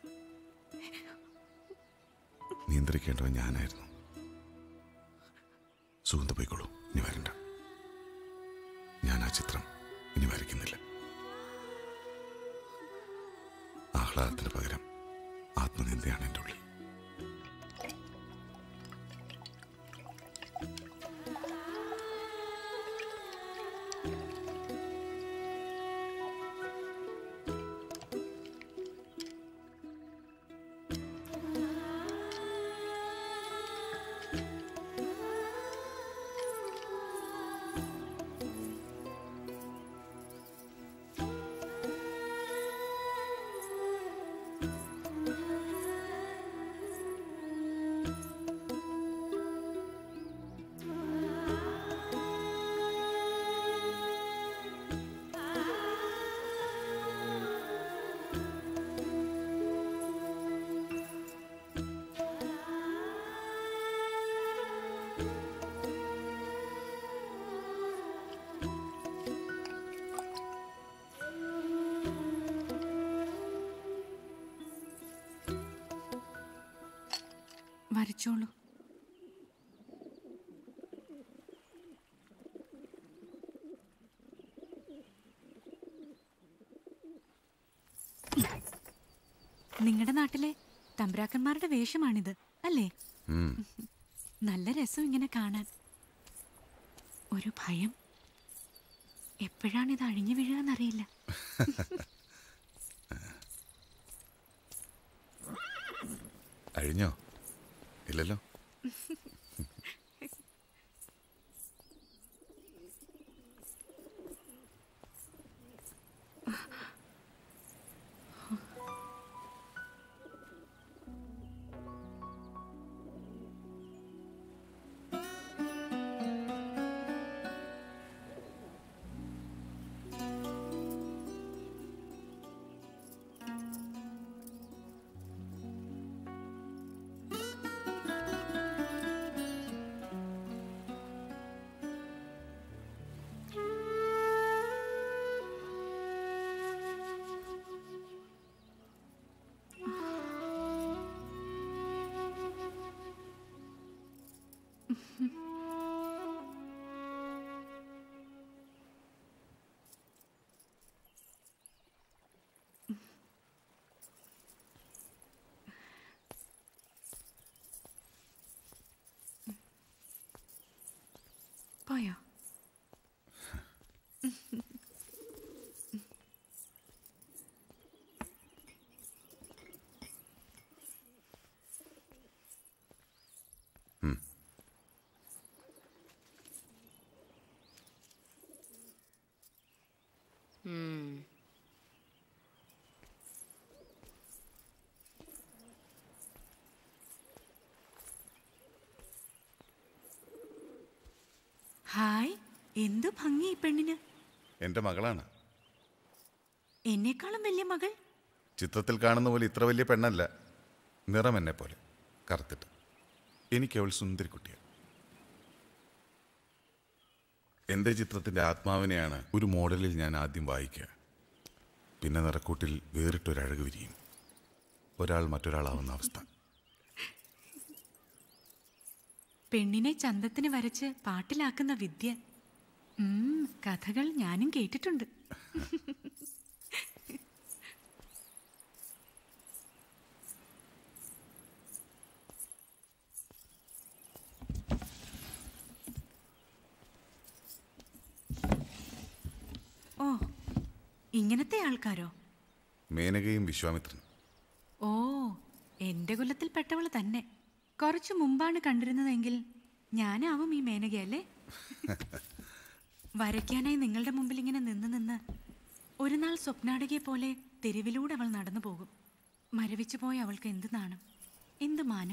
നിയന്ത്രിക്കേണ്ടവൻ ഞാനായിരുന്നു സുഗന്ധ പോയിക്കോളൂ ഇനി വരണ്ട ഞാൻ ആ ചിത്രം ഇനി വരയ്ക്കുന്നില്ല ആഹ്ലാദത്തിന് പകരം ആത്മനിന്ദയാണ് എൻ്റെ ഉള്ളിൽ വരച്ചോളൂ നിങ്ങളുടെ നാട്ടിലെ തമ്പ്രാക്കന്മാരുടെ വേഷമാണിത് അല്ലേ ഉം. നല്ല രസം ഇങ്ങനെ കാണാൻ ഒരു ഭയം എപ്പോഴാണ് ഇത് അഴിഞ്ഞു വീഴുകയെന്നറിയില്ല അഴിഞ്ഞോ ഇല്ലല്ലോ പോയോ ഹായ് എന്തു ഭംഗി ഈ പെണ്ണിന് എൻ്റെ മകളാണ് എന്നെക്കാളും വലിയ മകൾ ചിത്രത്തിൽ കാണുന്ന പോലെ ഇത്ര വലിയ പെണ്ണല്ല നിറം എന്നെ പോലെ കറുത്തിട്ട് എനിക്ക് അവൾ സുന്ദരിക്കുട്ടിയാണ് എൻ്റെ ചിത്രത്തിൻ്റെ ആത്മാവിനെയാണ് ഒരു മോഡലിൽ ഞാൻ ആദ്യം വായിക്കുക പിന്നെ നിറക്കൂട്ടിൽ വേറിട്ടൊരഴക് വിരിയും ഒരാൾ മറ്റൊരാളാവുന്ന അവസ്ഥ പെണ്ണിനെ ചന്തത്തിന് വരച്ച് പാട്ടിലാക്കുന്ന വിദ്യ ഉം, കഥകൾ ഞാനും കേട്ടിട്ടുണ്ട് ഓ ഇങ്ങനത്തെ ആൾക്കാരോ മേനകയും വിശ്വാമിത്രനും ഓ എന്റെ കുലത്തിൽപ്പെട്ടവള് തന്നെ കുറച്ചു മുമ്പാണ് കണ്ടിരുന്നതെങ്കിൽ ഞാനാവും ഈ മേനകയല്ലേ വരയ്ക്കാനായി നിങ്ങളുടെ മുമ്പിൽ ഇങ്ങനെ നിന്ന് നിന്ന് ഒരു നാൾ സ്വപ്നാടകയെ പോലെ തെരുവിലൂടെ അവൾ നടന്നു പോകും മരവിച്ചു പോയ അവൾക്ക് എന്ത് നാണം എന്ത് മാനം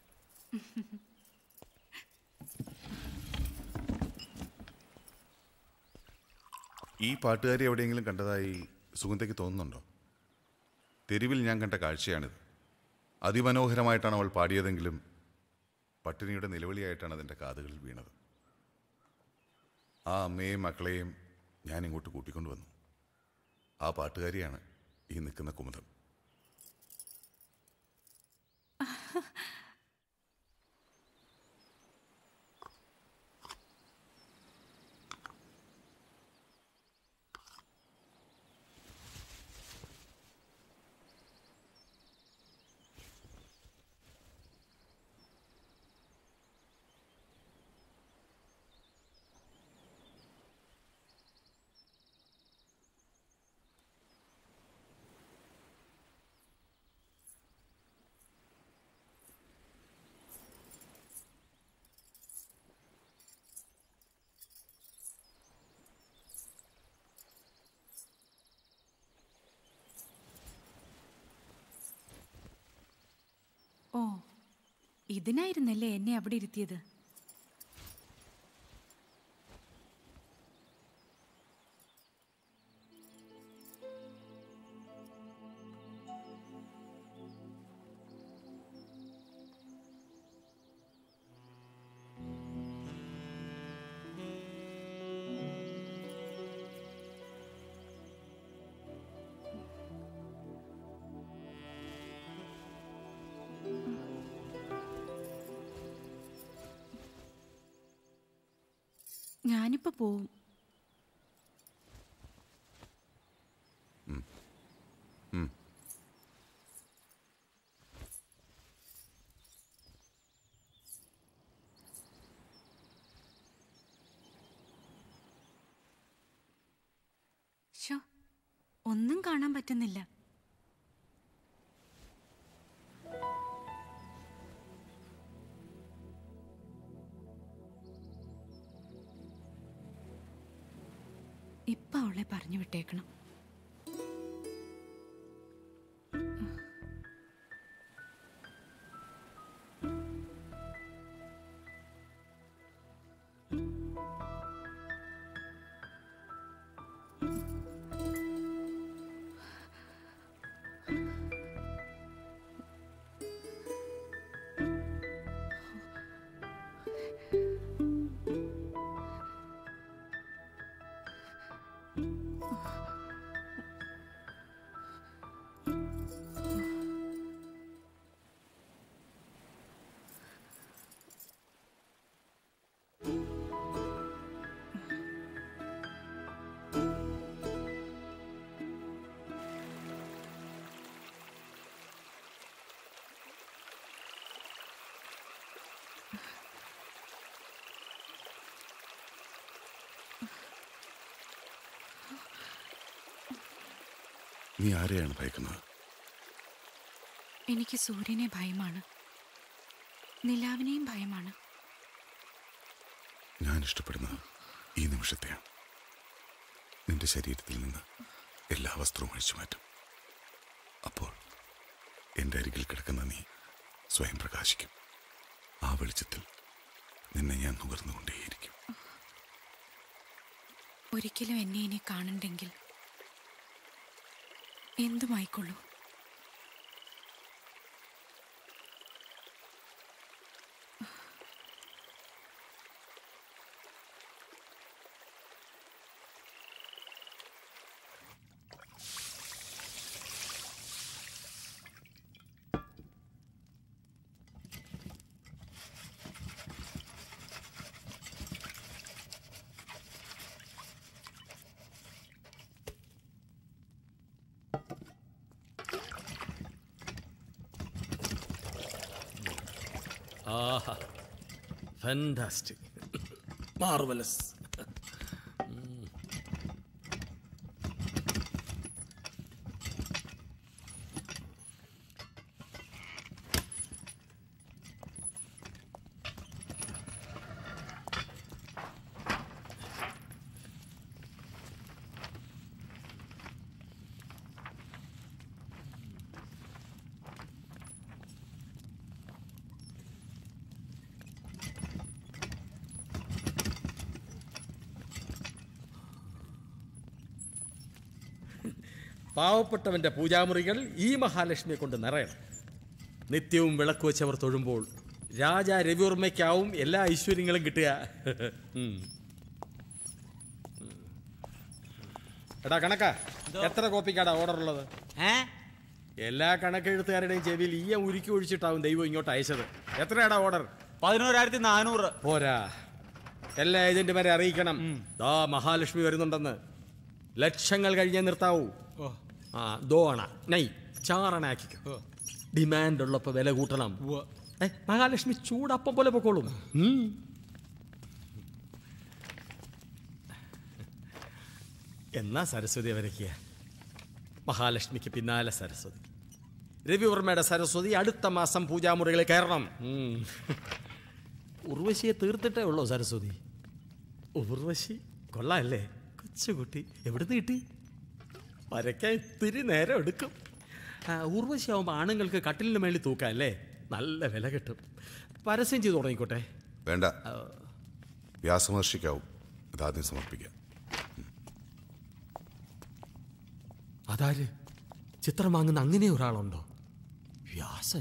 ഈ പാട്ടുകാരി എവിടെയെങ്കിലും കണ്ടതായി സുഗന്ധയ്ക്ക് തോന്നുന്നുണ്ടോ തെരുവിൽ ഞാൻ കണ്ട കാഴ്ചയാണിത് അതിമനോഹരമായിട്ടാണ് അവൾ പാടിയതെങ്കിലും പട്ടിണിയുടെ നിലവിളിയായിട്ടാണ് അതിൻ്റെ കാതുകളിൽ വീണത് ആ അമ്മയെയും മക്കളെയും ഞാൻ ഇങ്ങോട്ട് കൂട്ടിക്കൊണ്ടുവന്നു ആ പാട്ടുകാരിയാണ് ഈ നിൽക്കുന്ന കുമുദം ഓ ഇതിനായിരുന്നല്ലേ എന്നെ അവിടെ ഇരുത്തിയത് ഞാനിപ്പോ പോവും ഉം. ശോ ഒന്നും കാണാൻ പറ്റുന്നില്ല ഇപ്പൊ അവളെ പറഞ്ഞു വിട്ടേക്കണം നീ ആരെയാണ് ഭയക്കുന്നത് എനിക്ക് സൂര്യനെ ഭയമാണ് നിലാവിനെയും ഭയമാണ് ഞാൻ ഇഷ്ടപ്പെടുന്നത് ഈ നിമിഷത്തെയാണ് നിന്റെ ശരീരത്തിൽ നിന്ന് എല്ലാ വസ്ത്രവും അഴിച്ചു മാറ്റും അപ്പോൾ എൻ്റെ അരികിൽ കിടക്കുന്ന നീ സ്വയം പ്രകാശിക്കും ആ വെളിച്ചത്തിൽ നിന്നെ ഞാൻ നുകർന്നുകൊണ്ടേയിരിക്കും ഒരിക്കലും എന്നെ ഇനി കാണണ്ടെങ്കിൽ എന്തുമായിക്കൊള്ളൂ ആഹാ ഫാന്റാസ്റ്റിക് മാർവലസ് പാവപ്പെട്ടവന്റെ പൂജാമുറികൾ ഈ മഹാലക്ഷ്മിയെ കൊണ്ട് നിറയണം നിത്യവും വിളക്ക് വെച്ചവർ തൊഴുമ്പോൾ രാജാ രവിവർമ്മയ്ക്കാവും എല്ലാ ഐശ്വര്യങ്ങളും കിട്ടുക ഉം. എടാ കണക്കാ എത്ര കോപ്പിക്കാടാ ഓർഡർ ഉള്ളത് എല്ലാ കണക്കെഴുത്തുകാരുടെയും ചെവിയിൽ ഈയ ഉരുക്കി ഒഴിച്ചിട്ടാവും ദൈവം ഇങ്ങോട്ട് അയച്ചത് എത്രയാടാ ഓർഡർ പതിനോരായിരത്തി നാനൂറ് പോരാ എല്ലാ ഏജന്റുമാരെ അറിയിക്കണം ദാ മഹാലക്ഷ്മി വരുന്നുണ്ടെന്ന് ലക്ഷങ്ങൾ കഴിഞ്ഞേ നിർത്താവൂ ആ ദോണ നൈ ചാറണാക്കിക്കോ ഡിമാൻഡ് ഉള്ളപ്പോ വില കൂട്ടണം ഏ, മഹാലക്ഷ്മി ചൂടപ്പം പോലെ പൊക്കോളും ഉം. എന്നാ സരസ്വതി വരയ്ക്കുക മഹാലക്ഷ്മിക്ക് പിന്നാലെ സരസ്വതി രവിവർമ്മയുടെ സരസ്വതി അടുത്ത മാസം പൂജാമുറികളിൽ കയറണം ഉം. ഉർവശിയെ തീർത്തിട്ടേ ഉള്ളൂ സരസ്വതി ഉർവശി കൊള്ളാല്ലേ കൊച്ചുകുട്ടി എവിടുന്ന് കിട്ടി വരയ്ക്കാൻ ഇത്തിരി നേരം എടുക്കും ആ, ഉർവശി ആവുമ്പോൾ ആണുങ്ങൾക്ക് കട്ടിലിന് മേളിൽ തൂക്കാം അല്ലേ നല്ല വില കിട്ടും പരസ്യം ചെയ്ത് തുടങ്ങിക്കോട്ടെ വേണ്ട വ്യാസമഹർഷിക്കാവും ഇതാദ്യം സമർപ്പിക്കാം അതാര് ചിത്രം വാങ്ങുന്ന അങ്ങനെ ഒരാളുണ്ടോ വ്യാസൻ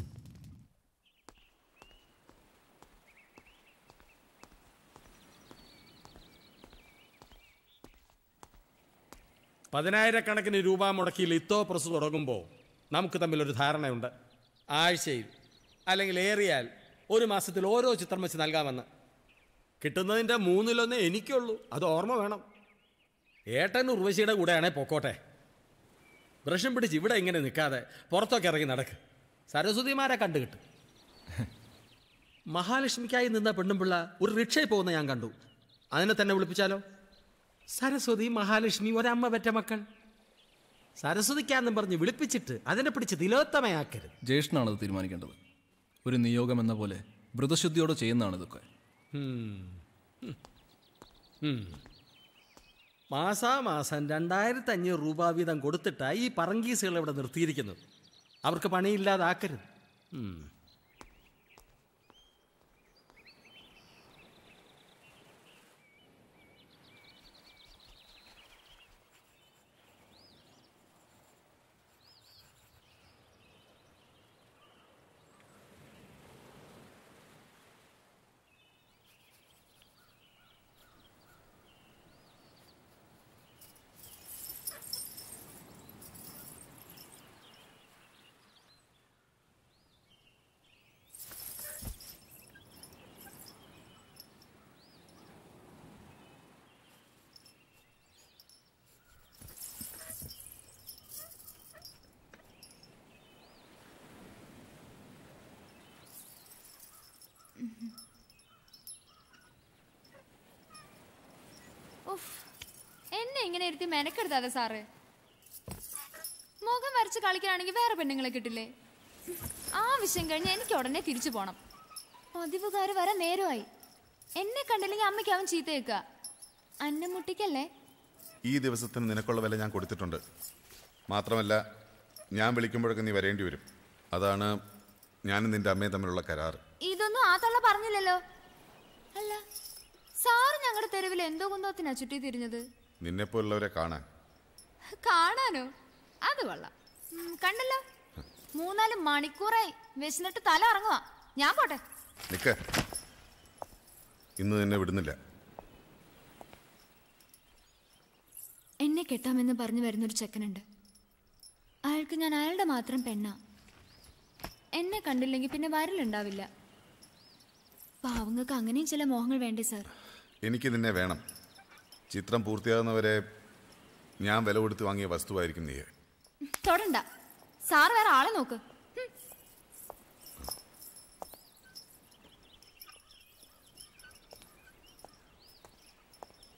പതിനായിരക്കണക്കിന് രൂപ മുടക്കി ലിത്തോ പ്രസ് തുടങ്ങുമ്പോൾ നമുക്ക് തമ്മിൽ ഒരു ധാരണയുണ്ട് ആഴ്ചയിൽ അല്ലെങ്കിൽ ഏറിയാൽ ഒരു മാസത്തിൽ ഓരോ ചിത്രം വെച്ച് നൽകാമെന്ന് കിട്ടുന്നതിൻ്റെ മൂന്നിലൊന്നേ എനിക്കുള്ളൂ അത് ഓർമ്മ വേണം ഏട്ടൻ ഉർവശിയുടെ കൂടെയാണേ പൊക്കോട്ടെ ബ്രഷും പിടിച്ച് ഇവിടെ ഇങ്ങനെ നിൽക്കാതെ പുറത്തൊക്കെ ഇറങ്ങി നടക്ക് സരസ്വതിമാരെ കണ്ടു കിട്ടും മഹാലക്ഷ്മിക്കായി നിന്ന പെണ്ണുമ്പിള്ള ഒരു റിക്ഷയിൽ പോകുന്ന ഞാൻ കണ്ടു അതിനെ തന്നെ വിളിപ്പിച്ചാലോ സരസ്വതി മഹാലക്ഷ്മി ഒരമ്മ പെറ്റ മക്കൾ സരസ്വതിക്കാന്നും പറഞ്ഞ് വിളിപ്പിച്ചിട്ട് അതിനെ പിടിച്ച് തിലോത്തമയാക്കരുത് ജ്യേഷ്ഠനാണത് തീരുമാനിക്കേണ്ടത് ഒരു നിയോഗം എന്ന പോലെ വ്രതശുദ്ധിയോടെ ചെയ്യുന്നതാണ് ഇതൊക്കെ ഉം. ഉം. ഉം. മാസാമാസം രണ്ടായിരത്തി അഞ്ഞൂറ് രൂപ വീതം കൊടുത്തിട്ടാണ് ഈ പറങ്കീസുകൾ ഇവിടെ നിർത്തിയിരിക്കുന്നത് അവർക്ക് പണിയില്ലാതാക്കരുത് ഉം. ഉഫ്. എന്നെ ഇങ്ങനെ ഇരുത്തി മെനക്കെടുത്താതെ സാറ് മുഖം വരച്ച് കളിക്കാനാണെങ്കിൽ വേറെ പെണ്ണുങ്ങളെ കിട്ടില്ലേ ആവശ്യം കഴിഞ്ഞ് എനിക്ക് ഉടനെ തിരിച്ചു പോണം പതിവുകാര് വരെ നേരമായി എന്നെ കണ്ടില്ലെങ്കിൽ അമ്മയ്ക്ക് അവൻ ചീത്തയേക്കുക അന്നെ മുട്ടിക്കല്ലേ ഈ ദിവസത്തിന് നിനക്കുള്ള വില ഞാൻ കൊടുത്തിട്ടുണ്ട് മാത്രമല്ല ഞാൻ വിളിക്കുമ്പോഴൊക്കെ നീ വരേണ്ടി വരും അതാണ് ഞാനും നിന്റെ അമ്മയും തമ്മിലുള്ള കരാറ് ഇതൊന്നും ആ തള്ള പറഞ്ഞില്ലല്ലോ അല്ല സാറ് ഞങ്ങളുടെ തെരുവിൽ എന്തോ കുന്തോത്തിനാ ചുറ്റി തിരിഞ്ഞത് നിന്നെപ്പോലുള്ളവരെ കാണാൻ കാണാനോ അത് കൊള്ളാം ഉം, കണ്ടല്ലോ മൂന്നാല് മണിക്കൂറായി വിശന്നിട്ട് തല ഇറങ്ങുവാ ഞാൻ പോട്ടെ നിക്ക് ഇന്ന് നിന്നെ വിടുന്നില്ല എന്നെ കെട്ടാമെന്ന് പറഞ്ഞു വരുന്നൊരു ചെക്കനുണ്ട് അയാൾക്ക് ഞാൻ അയാളുടെ മാത്രം പെണ്ണാ എന്നെ കണ്ടില്ലെങ്കിൽ പിന്നെ വരലുണ്ടാവില്ല പാവങ്ങൾക്ക് അങ്ങനെയും ചില മോഹങ്ങൾ വേണ്ടേ സാർ എനിക്ക് നിന്നെ വേണം ചിത്രം പൂർത്തിയാകുന്നവരെ ഞാൻ വില കൊടുത്ത് വാങ്ങിയ വസ്തുവായിരിക്കും നീ തൊടണ്ട സാറ് വേറെ ആളെ നോക്ക്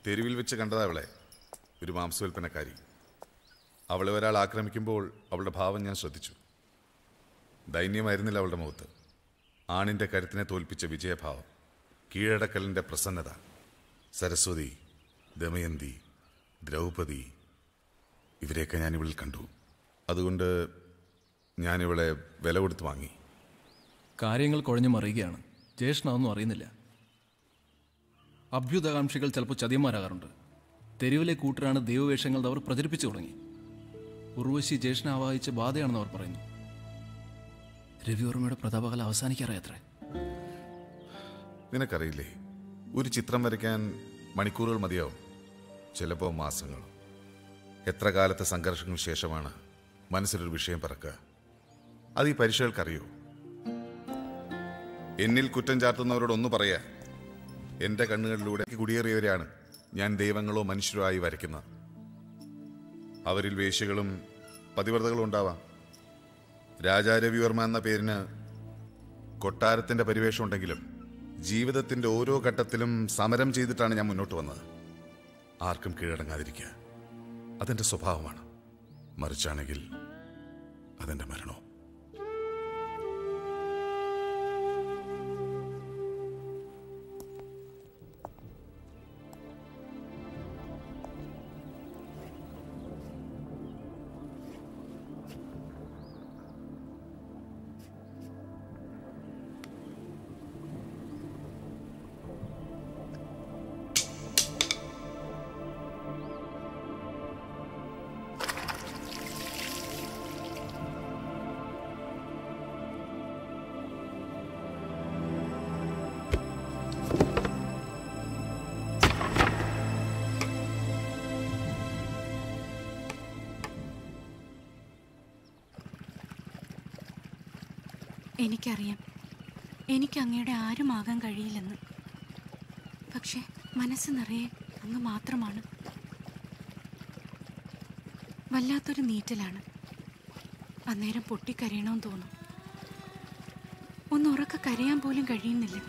തെരുവിൽ വെച്ച് കണ്ടതാ അവളെ ഒരു മാംസവിൽപ്പനക്കാരി അവളെ ഒരാൾ ആക്രമിക്കുമ്പോൾ അവളുടെ ഭാവം ഞാൻ ശ്രദ്ധിച്ചു ദൈന്യമായിരുന്നില്ല അവളുടെ മുഖത്ത് ആണിൻ്റെ കരുത്തിനെ തോൽപ്പിച്ച വിജയഭാവം കീഴടക്കലിൻ്റെ പ്രസന്നത സരസ്വതി ദമയന്തി ദ്രൗപദി ഇവരെയൊക്കെ ഞാൻ ഇവളിൽ കണ്ടു അതുകൊണ്ട് ഞാനിവളെ വില കൊടുത്ത് വാങ്ങി കാര്യങ്ങൾ കുഴഞ്ഞു മറിയുകയാണ് ജ്യേഷ്ഠൻ അതൊന്നും അറിയുന്നില്ല അഭ്യുതകാംക്ഷികൾ ചിലപ്പോൾ ചതിയന്മാരാകാറുണ്ട് തെരുവിലെ കൂട്ടരാണ് ദൈവവേഷങ്ങൾ അവർ പ്രചരിപ്പിച്ചു തുടങ്ങി ഉർവശി ജ്യേഷ്ഠനെ ആവാഹിച്ച ബാധയാണെന്ന് അവർ പറയുന്നു രവിവർമ്മയുടെ പ്രതാപകാലം അവസാനിക്കാറേത്രേ നിനക്കറിയില്ലേ ഒരു ചിത്രം വരയ്ക്കാൻ മണിക്കൂറുകൾ മതിയാവും ചിലപ്പോൾ മാസങ്ങൾ എത്ര കാലത്തെ സംഘർഷങ്ങൾക്ക് ശേഷമാണ് മനസ്സിലൊരു വിഷയം പിറക്കുക അത് ഈ പരീക്ഷകൾക്കറിയോ എന്നിൽ കുറ്റം ചാർത്തുന്നവരോട് ഒന്ന് പറയാ എൻ്റെ കണ്ണുകളിലൂടെ കുടിയേറിയവരെയാണ് ഞാൻ ദൈവങ്ങളോ മനുഷ്യരോ ആയി വരയ്ക്കുന്നത് അവരിൽ വേശ്യകളും പതിവ്രതകളും ഉണ്ടാവാം രാജാരവിവർമ്മ എന്ന പേരിന് കൊട്ടാരത്തിൻ്റെ പരിവേഷം ഉണ്ടെങ്കിലും ജീവിതത്തിൻ്റെ ഓരോ ഘട്ടത്തിലും സമരം ചെയ്തിട്ടാണ് ഞാൻ മുന്നോട്ട് വന്നത് ആർക്കും കീഴടങ്ങാതിരിക്കുക അതെൻ്റെ സ്വഭാവമാണ് മറിച്ചാണെങ്കിൽ അതെൻ്റെ മരണവും എനിക്കറിയാം എനിക്ക് അങ്ങയുടെ ആരുമാകാൻ കഴിയില്ലെന്ന് പക്ഷേ മനസ്സ് നിറയെ അങ്ങ് മാത്രമാണ് വല്ലാത്തൊരു നീറ്റലാണ് അന്നേരം പൊട്ടിക്കരയണമെന്ന് തോന്നും ഒന്ന് ഉറക്ക കരയാൻ പോലും കഴിയുന്നില്ല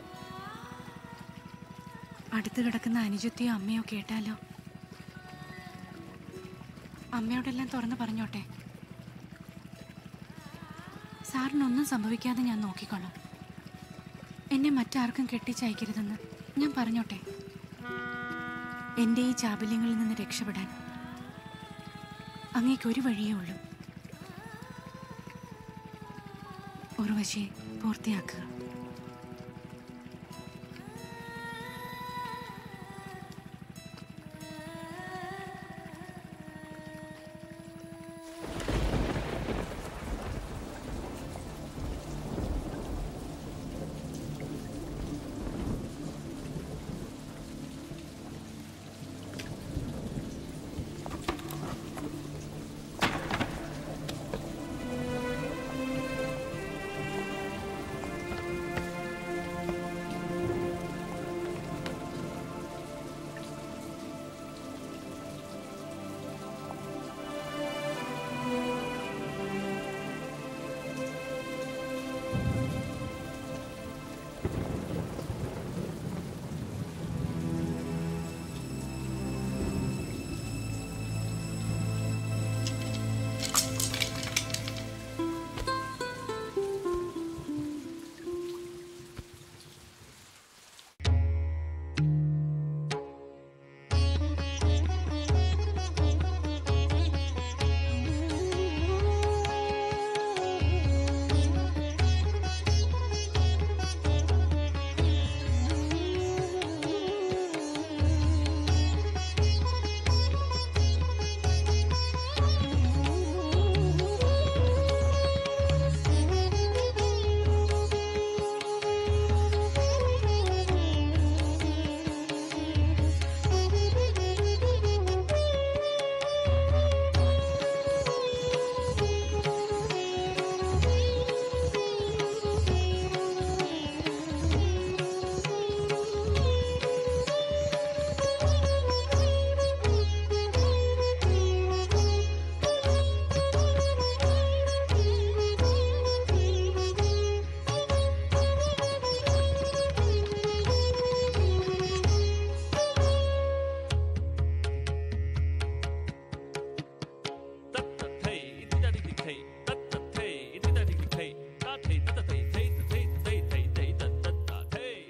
അടുത്ത് കിടക്കുന്ന അനുജത്തെയോ അമ്മയോ കേട്ടാലോ അമ്മയോടെല്ലാം തുറന്നു പറഞ്ഞോട്ടെ സാറിനൊന്നും സംഭവിക്കാതെ ഞാൻ നോക്കിക്കോളാം എന്നെ മറ്റാർക്കും കെട്ടിച്ചയക്കരുതെന്ന് ഞാൻ പറഞ്ഞോട്ടെ എൻ്റെ ഈ ചാബല്യങ്ങളിൽ നിന്ന് രക്ഷപ്പെടാൻ അങ്ങേക്ക് ഒരു വഴിയേ ഉള്ളൂ ഉറവശയെ പൂർത്തിയാക്കുക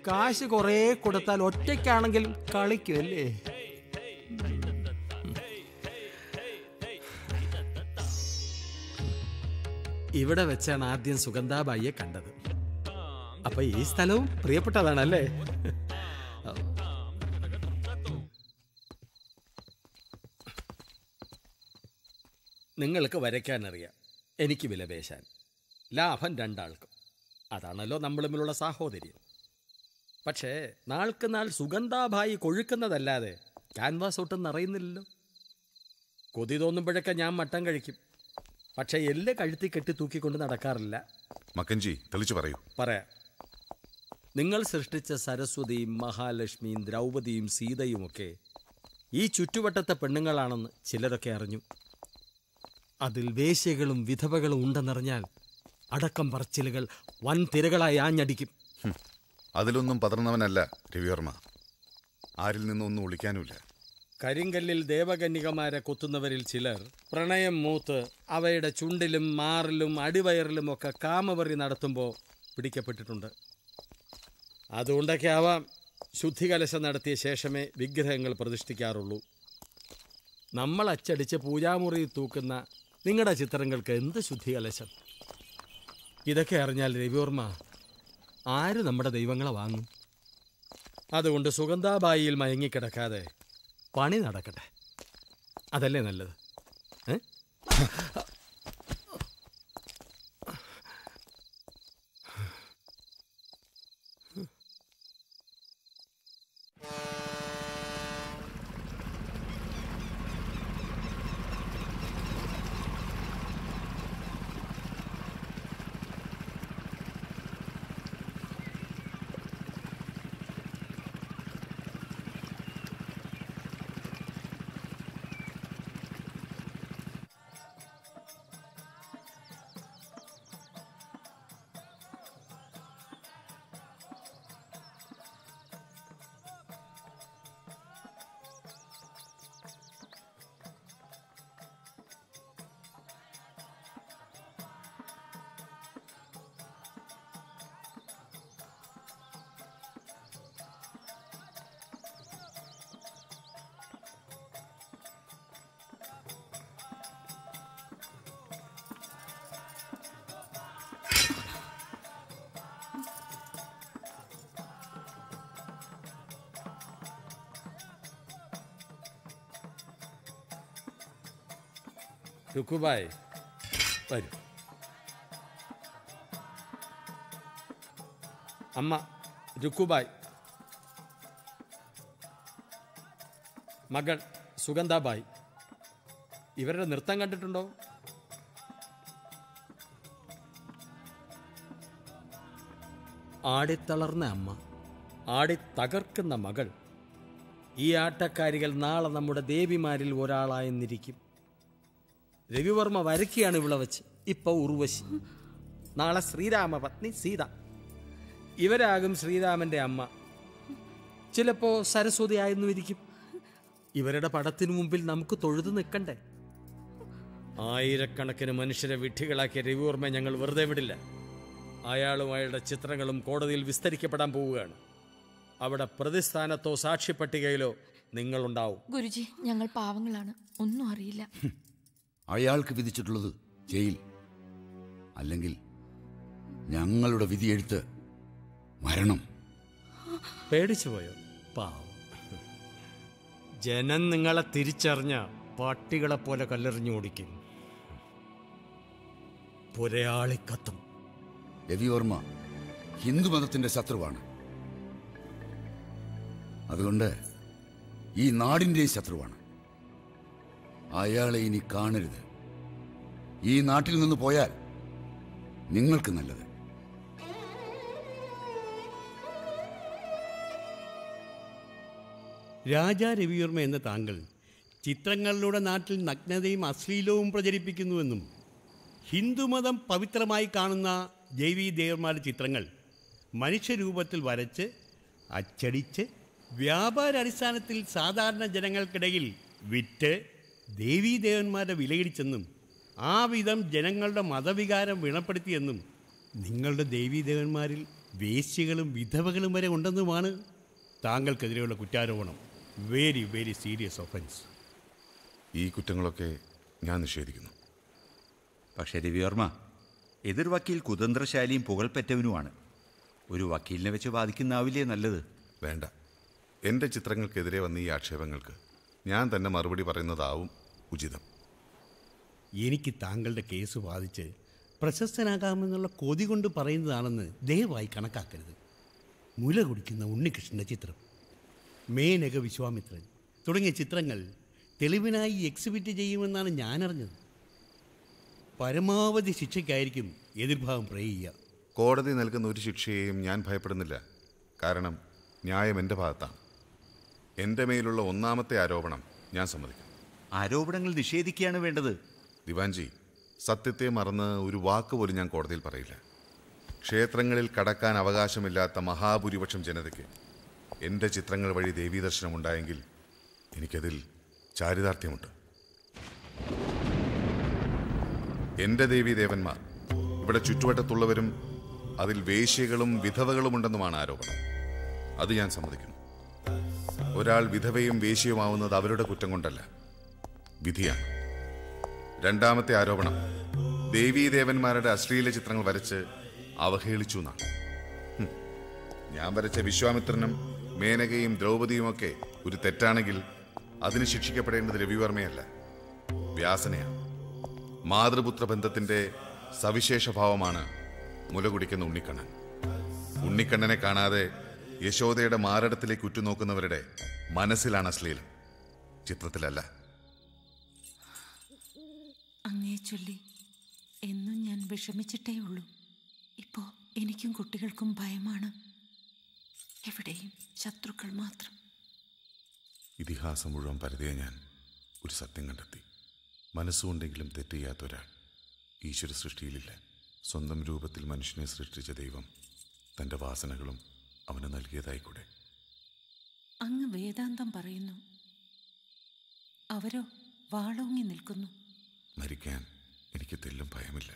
കാശ് കുറേ കൊടുത്താൽ ഒറ്റയ്ക്കാണെങ്കിലും കളിക്കും അല്ലേ ഇവിടെ വെച്ചാണ് ആദ്യം സുഗന്ധാബായിയെ കണ്ടത് അപ്പൊ ഈ സ്ഥലവും പ്രിയപ്പെട്ടതാണല്ലേ നിങ്ങൾക്ക് വരയ്ക്കാനറിയാം എനിക്ക് വിലപേശാൻ ലാഭം രണ്ടാൾക്കും അതാണല്ലോ നമ്മൾ തമ്മിലുള്ള സാഹോദര്യം പക്ഷേ നാൾക്ക് നാൾ സുഗന്ധാഭായി കൊഴുക്കുന്നതല്ലാതെ ക്യാൻവാസ് ഒട്ടും നിറയുന്നില്ലല്ലോ കൊതി തോന്നുമ്പോഴൊക്കെ ഞാൻ മട്ടം കഴിക്കും പക്ഷേ എല്ല് കഴുത്തി കെട്ടി തൂക്കിക്കൊണ്ട് നടക്കാറില്ല മക്കൻജി തെളിച്ചു പറയൂ പറയാം നിങ്ങൾ സൃഷ്ടിച്ച സരസ്വതിയും മഹാലക്ഷ്മിയും ദ്രൗപദിയും സീതയുമൊക്കെ ഈ ചുറ്റുവട്ടത്തെ പെണ്ണുങ്ങളാണെന്ന് ചിലരൊക്കെ അറിഞ്ഞു അതിൽ വേശ്യകളും വിധവകളും ഉണ്ടെന്നറിഞ്ഞാൽ അടക്കം പറച്ചിലുകൾ വൻ തിരകളായി ആഞ്ഞടിക്കും ഹും. അതിലൊന്നും പതർന്നവനല്ല രവിവർമ്മ ആരിൽ നിന്നും ഒന്നും ഒളിക്കാനുമില്ല കരിങ്കല്ലിൽ ദേവകന്യകമാരെ കൊത്തുന്നവരിൽ ചിലർ പ്രണയം മൂത്ത് അവയുടെ ചുണ്ടിലും മാറിലും അടിവയറിലും ഒക്കെ കാമവറി നടത്തുമ്പോൾ പിടിക്കപ്പെട്ടിട്ടുണ്ട് അതുകൊണ്ടൊക്കെ ആവാം ശുദ്ധികലശം നടത്തിയ ശേഷമേ വിഗ്രഹങ്ങൾ പ്രതിഷ്ഠിക്കാറുള്ളൂ നമ്മൾ അച്ചടിച്ച് പൂജാമുറിയിൽ തൂക്കുന്ന നിങ്ങളുടെ ചിത്രങ്ങൾക്ക് എന്ത് ശുദ്ധികലശം ഇതൊക്കെ അറിഞ്ഞാൽ രവിവർമ്മ ആര് നമ്മുടെ ദൈവങ്ങളെ വാങ്ങും അതുകൊണ്ട് സുഗന്ധാബായിയിൽ മയങ്ങിക്കിടക്കാതെ പണി നടക്കട്ടെ അതല്ലേ നല്ലത് ഏ രുക്കുബായ് വരൂ അമ്മ രുക്കുബായ് മകൾ സുഗന്ധാബായ് ഇവരുടെ നൃത്തം കണ്ടിട്ടുണ്ടോ ആടിത്തളർന്ന അമ്മ ആടി തകർക്കുന്ന മകൾ ഈ ആട്ടക്കാരികൾ നാളെ നമ്മുടെ ദേവിമാരിൽ ഒരാളായെന്നിരിക്കും രവിവർമ്മ വരയ്ക്കുകയാണ് ഇവിടെ വെച്ച് ഇപ്പൊ ഉർവശി നാളെ ശ്രീരാമപത്നി സീത ഇവരാകും ശ്രീരാമന്റെ അമ്മ ചിലപ്പോ സരസ്വതി ആയെന്നും ഇരിക്കും ഇവരുടെ പടത്തിനു മുമ്പിൽ നമുക്ക് തൊഴുതു നിൽക്കണ്ടേ ആയിരക്കണക്കിന് മനുഷ്യരെ വിഡ്ഢികളാക്കിയ രവിവർമ്മ ഞങ്ങൾ വെറുതെ വിടില്ല അയാളും അയാളുടെ ചിത്രങ്ങളും കോടതിയിൽ വിസ്തരിക്കപ്പെടാൻ പോവുകയാണ് അവിടെ പ്രതിസ്ഥാനത്തോ സാക്ഷ്യപ്പട്ടികയിലോ നിങ്ങളുണ്ടാവും ഗുരുജി ഞങ്ങൾ പാവങ്ങളാണ് ഒന്നും അറിയില്ല അയാൾക്ക് വിധിച്ചിട്ടുള്ളത് ജയിൽ അല്ലെങ്കിൽ ഞങ്ങളുടെ വിധിയെഴുത്ത് മരണം പേടിച്ചു പോയോ പാവം ജനം നിങ്ങളെ തിരിച്ചറിഞ്ഞ പട്ടികളെ പോലെ കല്ലെറിഞ്ഞു ഓടിക്കും പുരയാളിക്കത്തും രവിവർമ്മ ഹിന്ദുമതത്തിന്റെ ശത്രുവാണ് അതുകൊണ്ട് ഈ നാടിന്റെയും ശത്രുവാണ് അയാളെ ഇനി കാണരുത് ഈ നാട്ടിൽ നിന്ന് പോയാൽ നിങ്ങൾക്ക് നല്ലത് രാജാ രവിവർമ്മ എന്ന താങ്കൾ ചിത്രങ്ങളിലൂടെ നാട്ടിൽ നഗ്നതയും അശ്ലീലവും പ്രചരിപ്പിക്കുന്നുവെന്നും ഹിന്ദുമതം പവിത്രമായി കാണുന്ന ദേവീ ദേവന്മാരുടെ ചിത്രങ്ങൾ മനുഷ്യരൂപത്തിൽ വരച്ച് അച്ചടിച്ച് വ്യാപാരാടിസ്ഥാനത്തിൽ സാധാരണ ജനങ്ങൾക്കിടയിൽ വിറ്റ് ദേവീദേവന്മാരുടെ വിലയിടിച്ചെന്നും ആ വിധം ജനങ്ങളുടെ മതവികാരം വിണപ്പെടുത്തിയെന്നും നിങ്ങളുടെ ദേവീദേവന്മാരിൽ വേശ്യകളും വിധവകളും വരെ ഉണ്ടെന്നുമാണ് താങ്കൾക്കെതിരെയുള്ള കുറ്റാരോപണം വെരി വെരി സീരിയസ് ഒഫൻസ് ഈ കുറ്റങ്ങളൊക്കെ ഞാൻ നിഷേധിക്കുന്നു പക്ഷേ രവിവർമ്മ എതിർ വക്കീൽ കുതന്ത്രശാലിയും പുകൾപ്പെട്ടവനുമാണ് ഒരു വക്കീലിനെ വെച്ച് വാദിക്കുന്നാവില്ലേ നല്ലത് വേണ്ട എൻ്റെ ചിത്രങ്ങൾക്കെതിരെ വന്ന ഈ ആക്ഷേപങ്ങൾക്ക് ഞാൻ തന്നെ മറുപടി പറയുന്നതാവും ഉചിതം എനിക്ക് താങ്കളുടെ കേസ് വാദിച്ച് പ്രശസ്തനാകാമെന്നുള്ള കൊതി കൊണ്ട് പറയുന്നതാണെന്ന് ദയവായി കണക്കാക്കരുത് മുല കുടിക്കുന്ന ഉണ്ണികൃഷ്ണൻ്റെ ചിത്രം മേനക വിശ്വാമിത്രൻ തുടങ്ങിയ ചിത്രങ്ങൾ തെളിവിനായി എക്സിബിറ്റ് ചെയ്യുമെന്നാണ് ഞാനറിഞ്ഞത് പരമാവധി ശിക്ഷയ്ക്കായിരിക്കും എതിർഭാഗം പ്രേ ചെയ്യുക കോടതി നൽകുന്ന ഒരു ശിക്ഷയെയും ഞാൻ ഭയപ്പെടുന്നില്ല കാരണം ന്യായം എൻ്റെ ഭാഗത്താണ് എൻ്റെ മേലുള്ള ഒന്നാമത്തെ ആരോപണം ഞാൻ സമ്മതിക്കും ആരോപണങ്ങൾ നിഷേധിക്കുകയാണ് വേണ്ടത് ദിവാൻജി സത്യത്തെ മറന്ന് ഒരു വാക്ക് പോലും ഞാൻ കോടതിയിൽ പറയില്ല ക്ഷേത്രങ്ങളിൽ കടക്കാൻ അവകാശമില്ലാത്ത മഹാഭൂരിപക്ഷം ജനതയ്ക്ക് എൻ്റെ ചിത്രങ്ങൾ വഴി ദേവീദർശനം ഉണ്ടായെങ്കിൽ എനിക്കതിൽ ചാരിതാർത്ഥ്യമുണ്ട് എൻ്റെ ദേവീദേവന്മാർ ഇവിടെ ചുറ്റുവട്ടത്തുള്ളവരും അതിൽ വേശ്യകളും വിധവകളുമുണ്ടെന്നുമാണ് ആരോപണം അത് ഞാൻ സമ്മതിക്കുന്നു ഒരാൾ വിധവയും വേശ്യയുമാവുന്നത് അവരുടെ കുറ്റം കൊണ്ടല്ല വിധിയാണ് രണ്ടാമത്തെ ആരോപണം ദേവീദേവന്മാരുടെ അശ്ലീല ചിത്രങ്ങൾ വരച്ച് അവഹേളിച്ചു എന്നാണ് ഹും. ഞാൻ വരച്ച വിശ്വാമിത്രനും മേനകയും ദ്രൗപദിയുമൊക്കെ ഒരു തെറ്റാണെങ്കിൽ അതിന് ശിക്ഷിക്കപ്പെടേണ്ടത് രവിവർമ്മയല്ല വ്യാസനയാണ് മാതൃപുത്ര ബന്ധത്തിന്റെ സവിശേഷ ഭാവമാണ് മുല കുടിക്കുന്ന ഉണ്ണിക്കണ്ണൻ ഉണ്ണിക്കണ്ണനെ കാണാതെ യശോദയുടെ മാരടത്തിലേക്ക് ഉറ്റുനോക്കുന്നവരുടെ മനസ്സിലാണ് അശ്ലീലം ചിത്രത്തിലല്ല അങ്ങേ ചൊല്ലി എന്നും ഞാൻ വിഷമിച്ചിട്ടേ ഉള്ളൂ ഇപ്പോ എനിക്കും കുട്ടികൾക്കും ഭയമാണ് എവിടെയും ശത്രുക്കൾ മാത്രം ഇതിഹാസം മുഴുവൻ പരതിയ ഞാൻ ഒരു സത്യം കണ്ടെത്തി മനസ്സുകൊണ്ടെങ്കിലും തെറ്റ് ചെയ്യാത്ത ഒരാൾ ഈശ്വര സൃഷ്ടിയിലില്ല സ്വന്തം രൂപത്തിൽ മനുഷ്യനെ സൃഷ്ടിച്ച ദൈവം തൻ്റെ വാസനകളും അവന് നൽകിയതായിക്കൂടെ അങ്ങ് വേദാന്തം പറയുന്നു അവരോ വാളോങ്ങി നിൽക്കുന്നു മരിക്കാൻ എനിക്ക് തെല്ലും ഭയമില്ല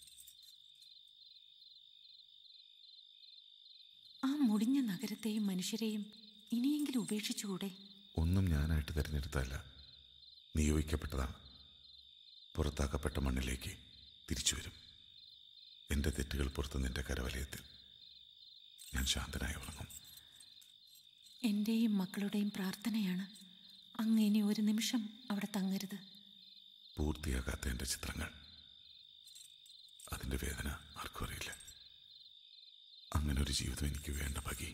ആ മുടിഞ്ഞ നഗരത്തെയും മനുഷ്യരെയും ഇനിയെങ്കിലും ഉപേക്ഷിച്ചുകൂടെ ഒന്നും ഞാനായിട്ട് തിരഞ്ഞെടുത്തല്ല നിയോഗിക്കപ്പെട്ടതാണ് പുറത്താക്കപ്പെട്ട മണ്ണിലേക്ക് തിരിച്ചു വരും എൻ്റെ തെറ്റുകൾ പുറത്തു നിന്റെ കരവലയത്തിൽ ഞാൻ ശാന്തനായി ഉറങ്ങും എന്റെയും മക്കളുടെയും പ്രാർത്ഥനയാണ് അങ്ങ് ഇനി ഒരു നിമിഷം അവിടെ തങ്ങരുത് പൂർത്തിയാകാത്ത എൻ്റെ ചിത്രങ്ങൾ അതിൻ്റെ വേദന ആർക്കും അറിയില്ല അങ്ങനെ ഒരു ജീവിതം എനിക്ക് വേണ്ട ഭഗി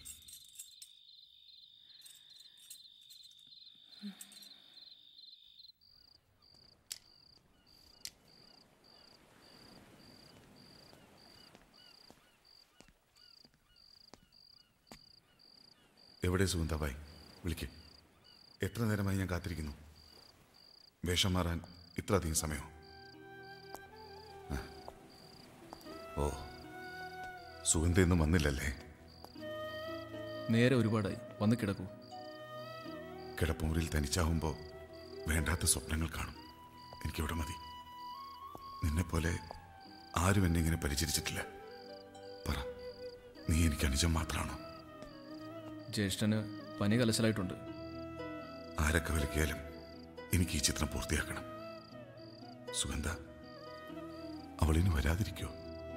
എവിടെ സുഗന്ധാബായി വിളിക്ക് എത്ര നേരമായി ഞാൻ കാത്തിരിക്കുന്നു വേഷം മാറാൻ ഇത്ര അധികം സമയമോ ആ. ഓ സുഗന്ധയൊന്നും വന്നില്ലല്ലേ നേരെ ഒരുപാടായി വന്ന് കിടക്കൂ കിടപ്പുമുറിയിൽ തനിച്ചാവുമ്പോൾ വേണ്ടാത്ത സ്വപ്നങ്ങൾ കാണും എനിക്കിവിടെ മതി നിന്നെപ്പോലെ ആരും എന്നെ ഇങ്ങനെ പരിചരിച്ചിട്ടില്ല പറ നീ എനിക്ക് അനുജം മാത്രമാണോ ജ്യേഷ്ഠന് പനി കലശലായിട്ടുണ്ട് ആരൊക്കെ വിളിക്കാലും എനിക്ക് ഈ ചിത്രം പൂർത്തിയാക്കണം സുഗന്ധ അവളിന് വരാതിരിക്കോ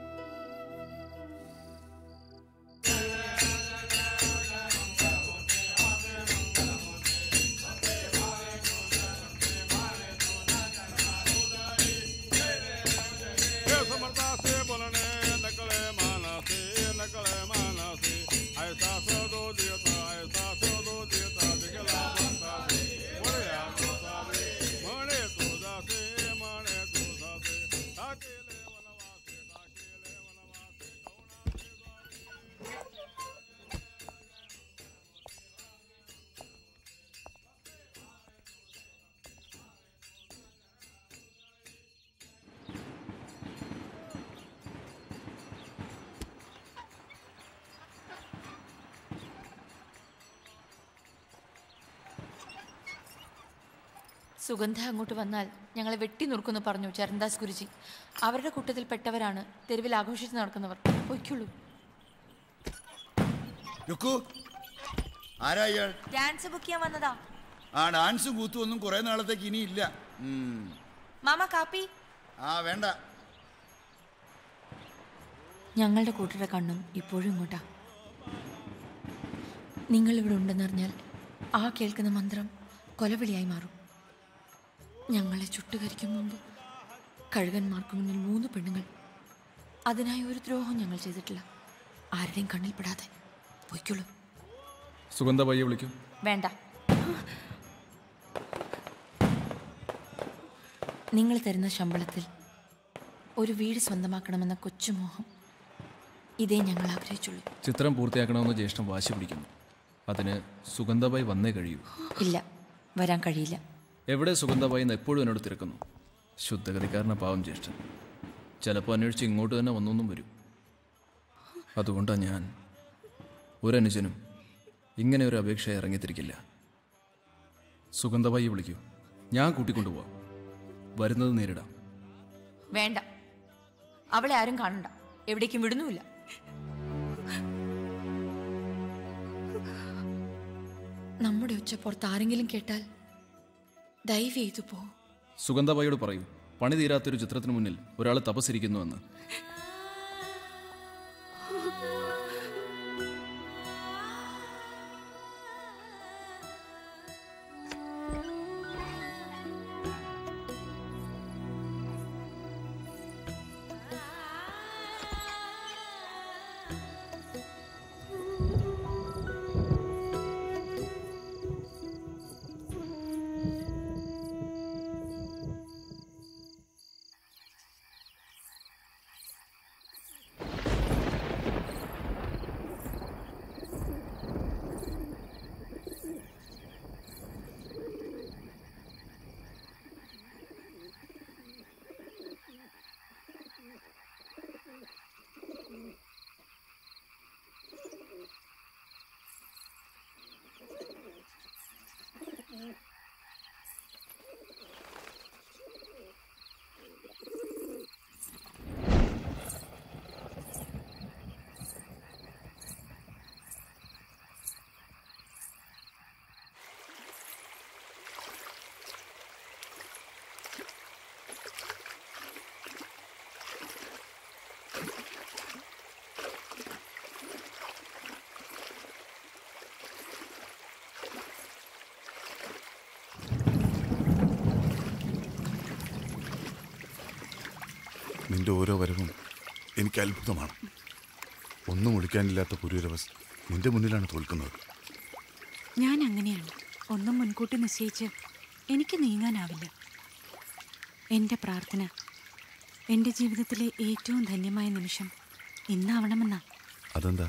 സുഗന്ധ അങ്ങോട്ട് വന്നാൽ ഞങ്ങളെ വെട്ടി നുറുക്കുമെന്ന് പറഞ്ഞു ചരൺദാസ് ഗുരുജി അവരുടെ കൂട്ടത്തിൽ പെട്ടവരാണ് തെരുവിൽ ആഘോഷിച്ച് നടക്കുന്നവർ പൊയ്ക്കുള്ളൂ രുക്കു ആരാ ഇയാൾ ഡാൻസ് ബുക്ക് ചെയ്യാൻ വന്നതാ ആ ഡാൻസും കൂത്തും ഒന്നും കുറെ നാളത്തേക്ക് ഇനിയില്ല ഉം. മാമ കാപ്പി ആ വേണ്ട ഞങ്ങളുടെ കൂട്ടരുടെ കണ്ണും ഇപ്പോഴും ഇങ്ങോട്ടാ നിങ്ങൾ ഇവിടെ ഉണ്ടെന്നറിഞ്ഞാൽ ആ കേൾക്കുന്ന മന്ത്രം കൊലവിളിയായി മാറും ഞങ്ങളെ ചുട്ടുകരിക്കും മുമ്പ് കഴുകന്മാർക്ക് മുന്നിൽ മൂന്ന് പെണ്ണുങ്ങൾ അതിനായി ഒരു ദ്രോഹം ഞങ്ങൾ ചെയ്തിട്ടില്ല ആരുടെയും കണ്ണിൽപ്പെടാതെ പൊയ്ക്കുള്ളൂ സുഗന്ധ പയ്യെ വിളിക്കും വേണ്ട നിങ്ങൾ തരുന്ന ശമ്പളത്തിൽ ഒരു വീട് സ്വന്തമാക്കണമെന്ന കൊച്ചുമോഹം ഇതേ ഞങ്ങൾ ആഗ്രഹിച്ചുള്ളൂ ചിത്രം പൂർത്തിയാക്കണമെന്ന് ജ്യേഷ്ഠൻ വാശി പിടിക്കുന്നു അതിന് സുഗന്ധബായി വന്നേ കഴിയൂ ഇല്ല വരാൻ കഴിയില്ല എവിടെ സുഗന്ധബായി എന്ന് എപ്പോഴും എന്നോട് തിരക്കുന്നു ശുദ്ധഗതിക്കാരന പാവം ജ്യേഷ്ഠൻ ചിലപ്പോൾ അന്വേഷിച്ച് ഇങ്ങോട്ട് തന്നെ വന്നൊന്നും വരും അതുകൊണ്ടാണ് ഞാൻ ഒരനുജനും ഇങ്ങനെ ഒരു അപേക്ഷ ഇറങ്ങിത്തിരിക്കില്ല സുഗന്ധബായി വിളിക്കൂ ഞാൻ കൂട്ടിക്കൊണ്ടുപോവാം വരുന്നത് നേരിടാം വേണ്ട അവളെ ആരും കാണണ്ട എവിടേക്കും വിടുന്നുമില്ല നമ്മുടെ ഉച്ചപ്പുറത്ത് ആരെങ്കിലും കേട്ടാൽ ദയവ് ചെയ്തു പോ സുഗന്ധബായിയോട് പറയൂ പണി തീരാത്തൊരു ചിത്രത്തിന് മുന്നിൽ ഒരാൾ തപസ്സിരിക്കുന്നുവെന്ന് നിന്റെ ഓരോ വരവും എനിക്ക് അത്ഭുതമാണ് ഒന്നും ഒളിക്കാനില്ലാത്ത പുരൂരവസ് നിന്റെ മുന്നിലാണ് തോൽക്കുന്നത് ഞാൻ അങ്ങനെയാണ് ഒന്നും മുൻകൂട്ടി നിശ്ചയിച്ച് എനിക്ക് നീങ്ങാനാവില്ല എൻ്റെ പ്രാർത്ഥന എൻ്റെ ജീവിതത്തിലെ ഏറ്റവും ധന്യമായ നിമിഷം ഇന്നാവണമെന്നാ അതെന്താ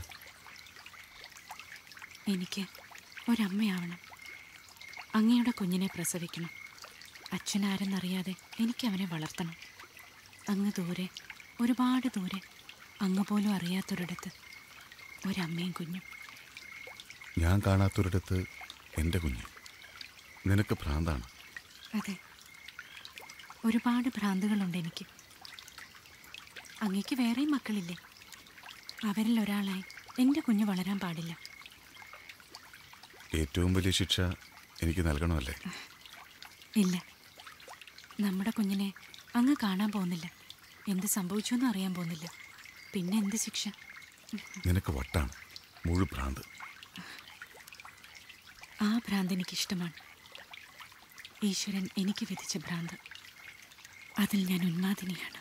എനിക്ക് ഒരമ്മയാവണം അങ്ങയുടെ കുഞ്ഞിനെ പ്രസവിക്കണം അച്ഛനാരെന്നറിയാതെ എനിക്ക് അവനെ വളർത്തണം അങ്ങ് ദൂരെ ഒരുപാട് ദൂരെ അങ്ങ് പോലും അറിയാത്തൊരിടത്ത് ഒരമ്മയും കുഞ്ഞും ഞാൻ കാണാത്തൊരിടത്ത് എൻ്റെ കുഞ്ഞ് നിനക്ക് ഭ്രാന്താണ് അതെ ഒരുപാട് ഭ്രാന്തുകളുണ്ട് എനിക്ക് അങ്ങക്ക് വേറെയും മക്കളില്ലേ അവരിൽ ഒരാളായി എൻ്റെ കുഞ്ഞ് വളരാൻ പാടില്ല ഏറ്റവും വലിയ ശിക്ഷ എനിക്ക് നൽകണമല്ലേ ഇല്ല നമ്മുടെ കുഞ്ഞിനെ അങ്ങ് കാണാൻ പോകുന്നില്ല എന്ത് സംഭവിച്ചു എന്നും അറിയാൻ പോകുന്നില്ല പിന്നെ എന്ത് ശിക്ഷ നിനക്ക് വട്ടാണ് മുഴു ഭ്രാന്ത് ആ ഭ്രാന്ത് എനിക്കിഷ്ടമാണ് ഈശ്വരൻ എനിക്ക് വിധിച്ച ഭ്രാന്ത് അതിൽ ഞാൻ ഉന്മാദിനിയാണ്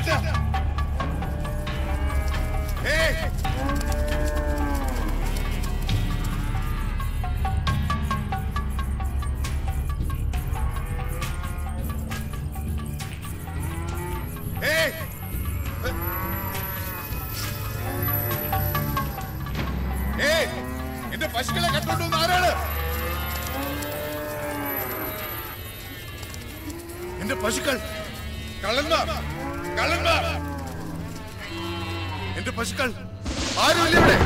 എഴുന്നേറ്റ് ഏയ് ഏയ് ഏയ് എന്റെ പശുക്കളെ കണ്ടോണ്ടുവന്ന ആരാണ് എന്റെ പശുക്കൾ കള്ളന്മാർ കള്ളന്മാർ എന്റെ പശുക്കൾ ആരുമില്ല ഇവിടെ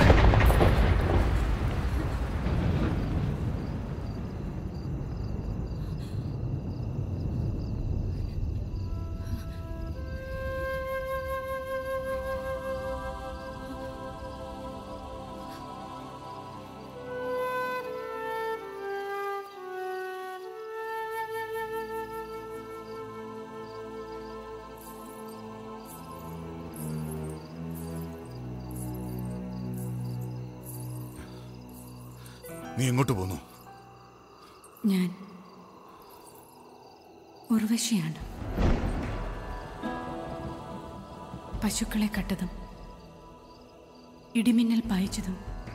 നീ എങ്ങോട്ട് പോന്നു ഞാൻ ഉർവശിയാണ് പശുക്കളെ കട്ടതും ഇടിമിന്നൽ പായിച്ചതും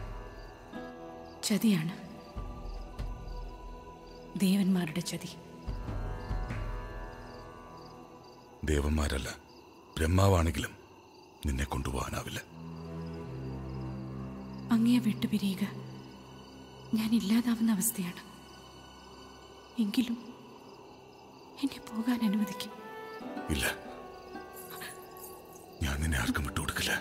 ചതിയാണ് ദേവന്മാരുടെ ചതി ദേവന്മാരല്ല ബ്രഹ്മാവാണെങ്കിലും നിന്നെ കൊണ്ടുപോകാനാവില്ല അങ്ങയെ വിട്ടുപിരിയുക ഞാൻ ഇല്ലാതാവുന്ന അവസ്ഥയാണ് എങ്കിലും എന്നെ പോകാൻ അനുവദിക്കും ഇല്ല ഞാൻ നിന്നെ ആർക്കും വിട്ടുകൊടുക്കില്ല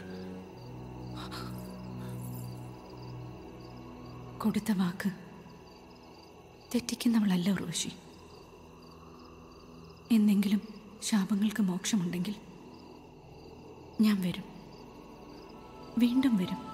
കൊടുത്ത വാക്ക് തെറ്റിക്കുന്നവളല്ല ഉർവശി എന്നെങ്കിലും ശാപങ്ങൾക്ക് മോക്ഷമുണ്ടെങ്കിൽ ഞാൻ വരും വീണ്ടും വരും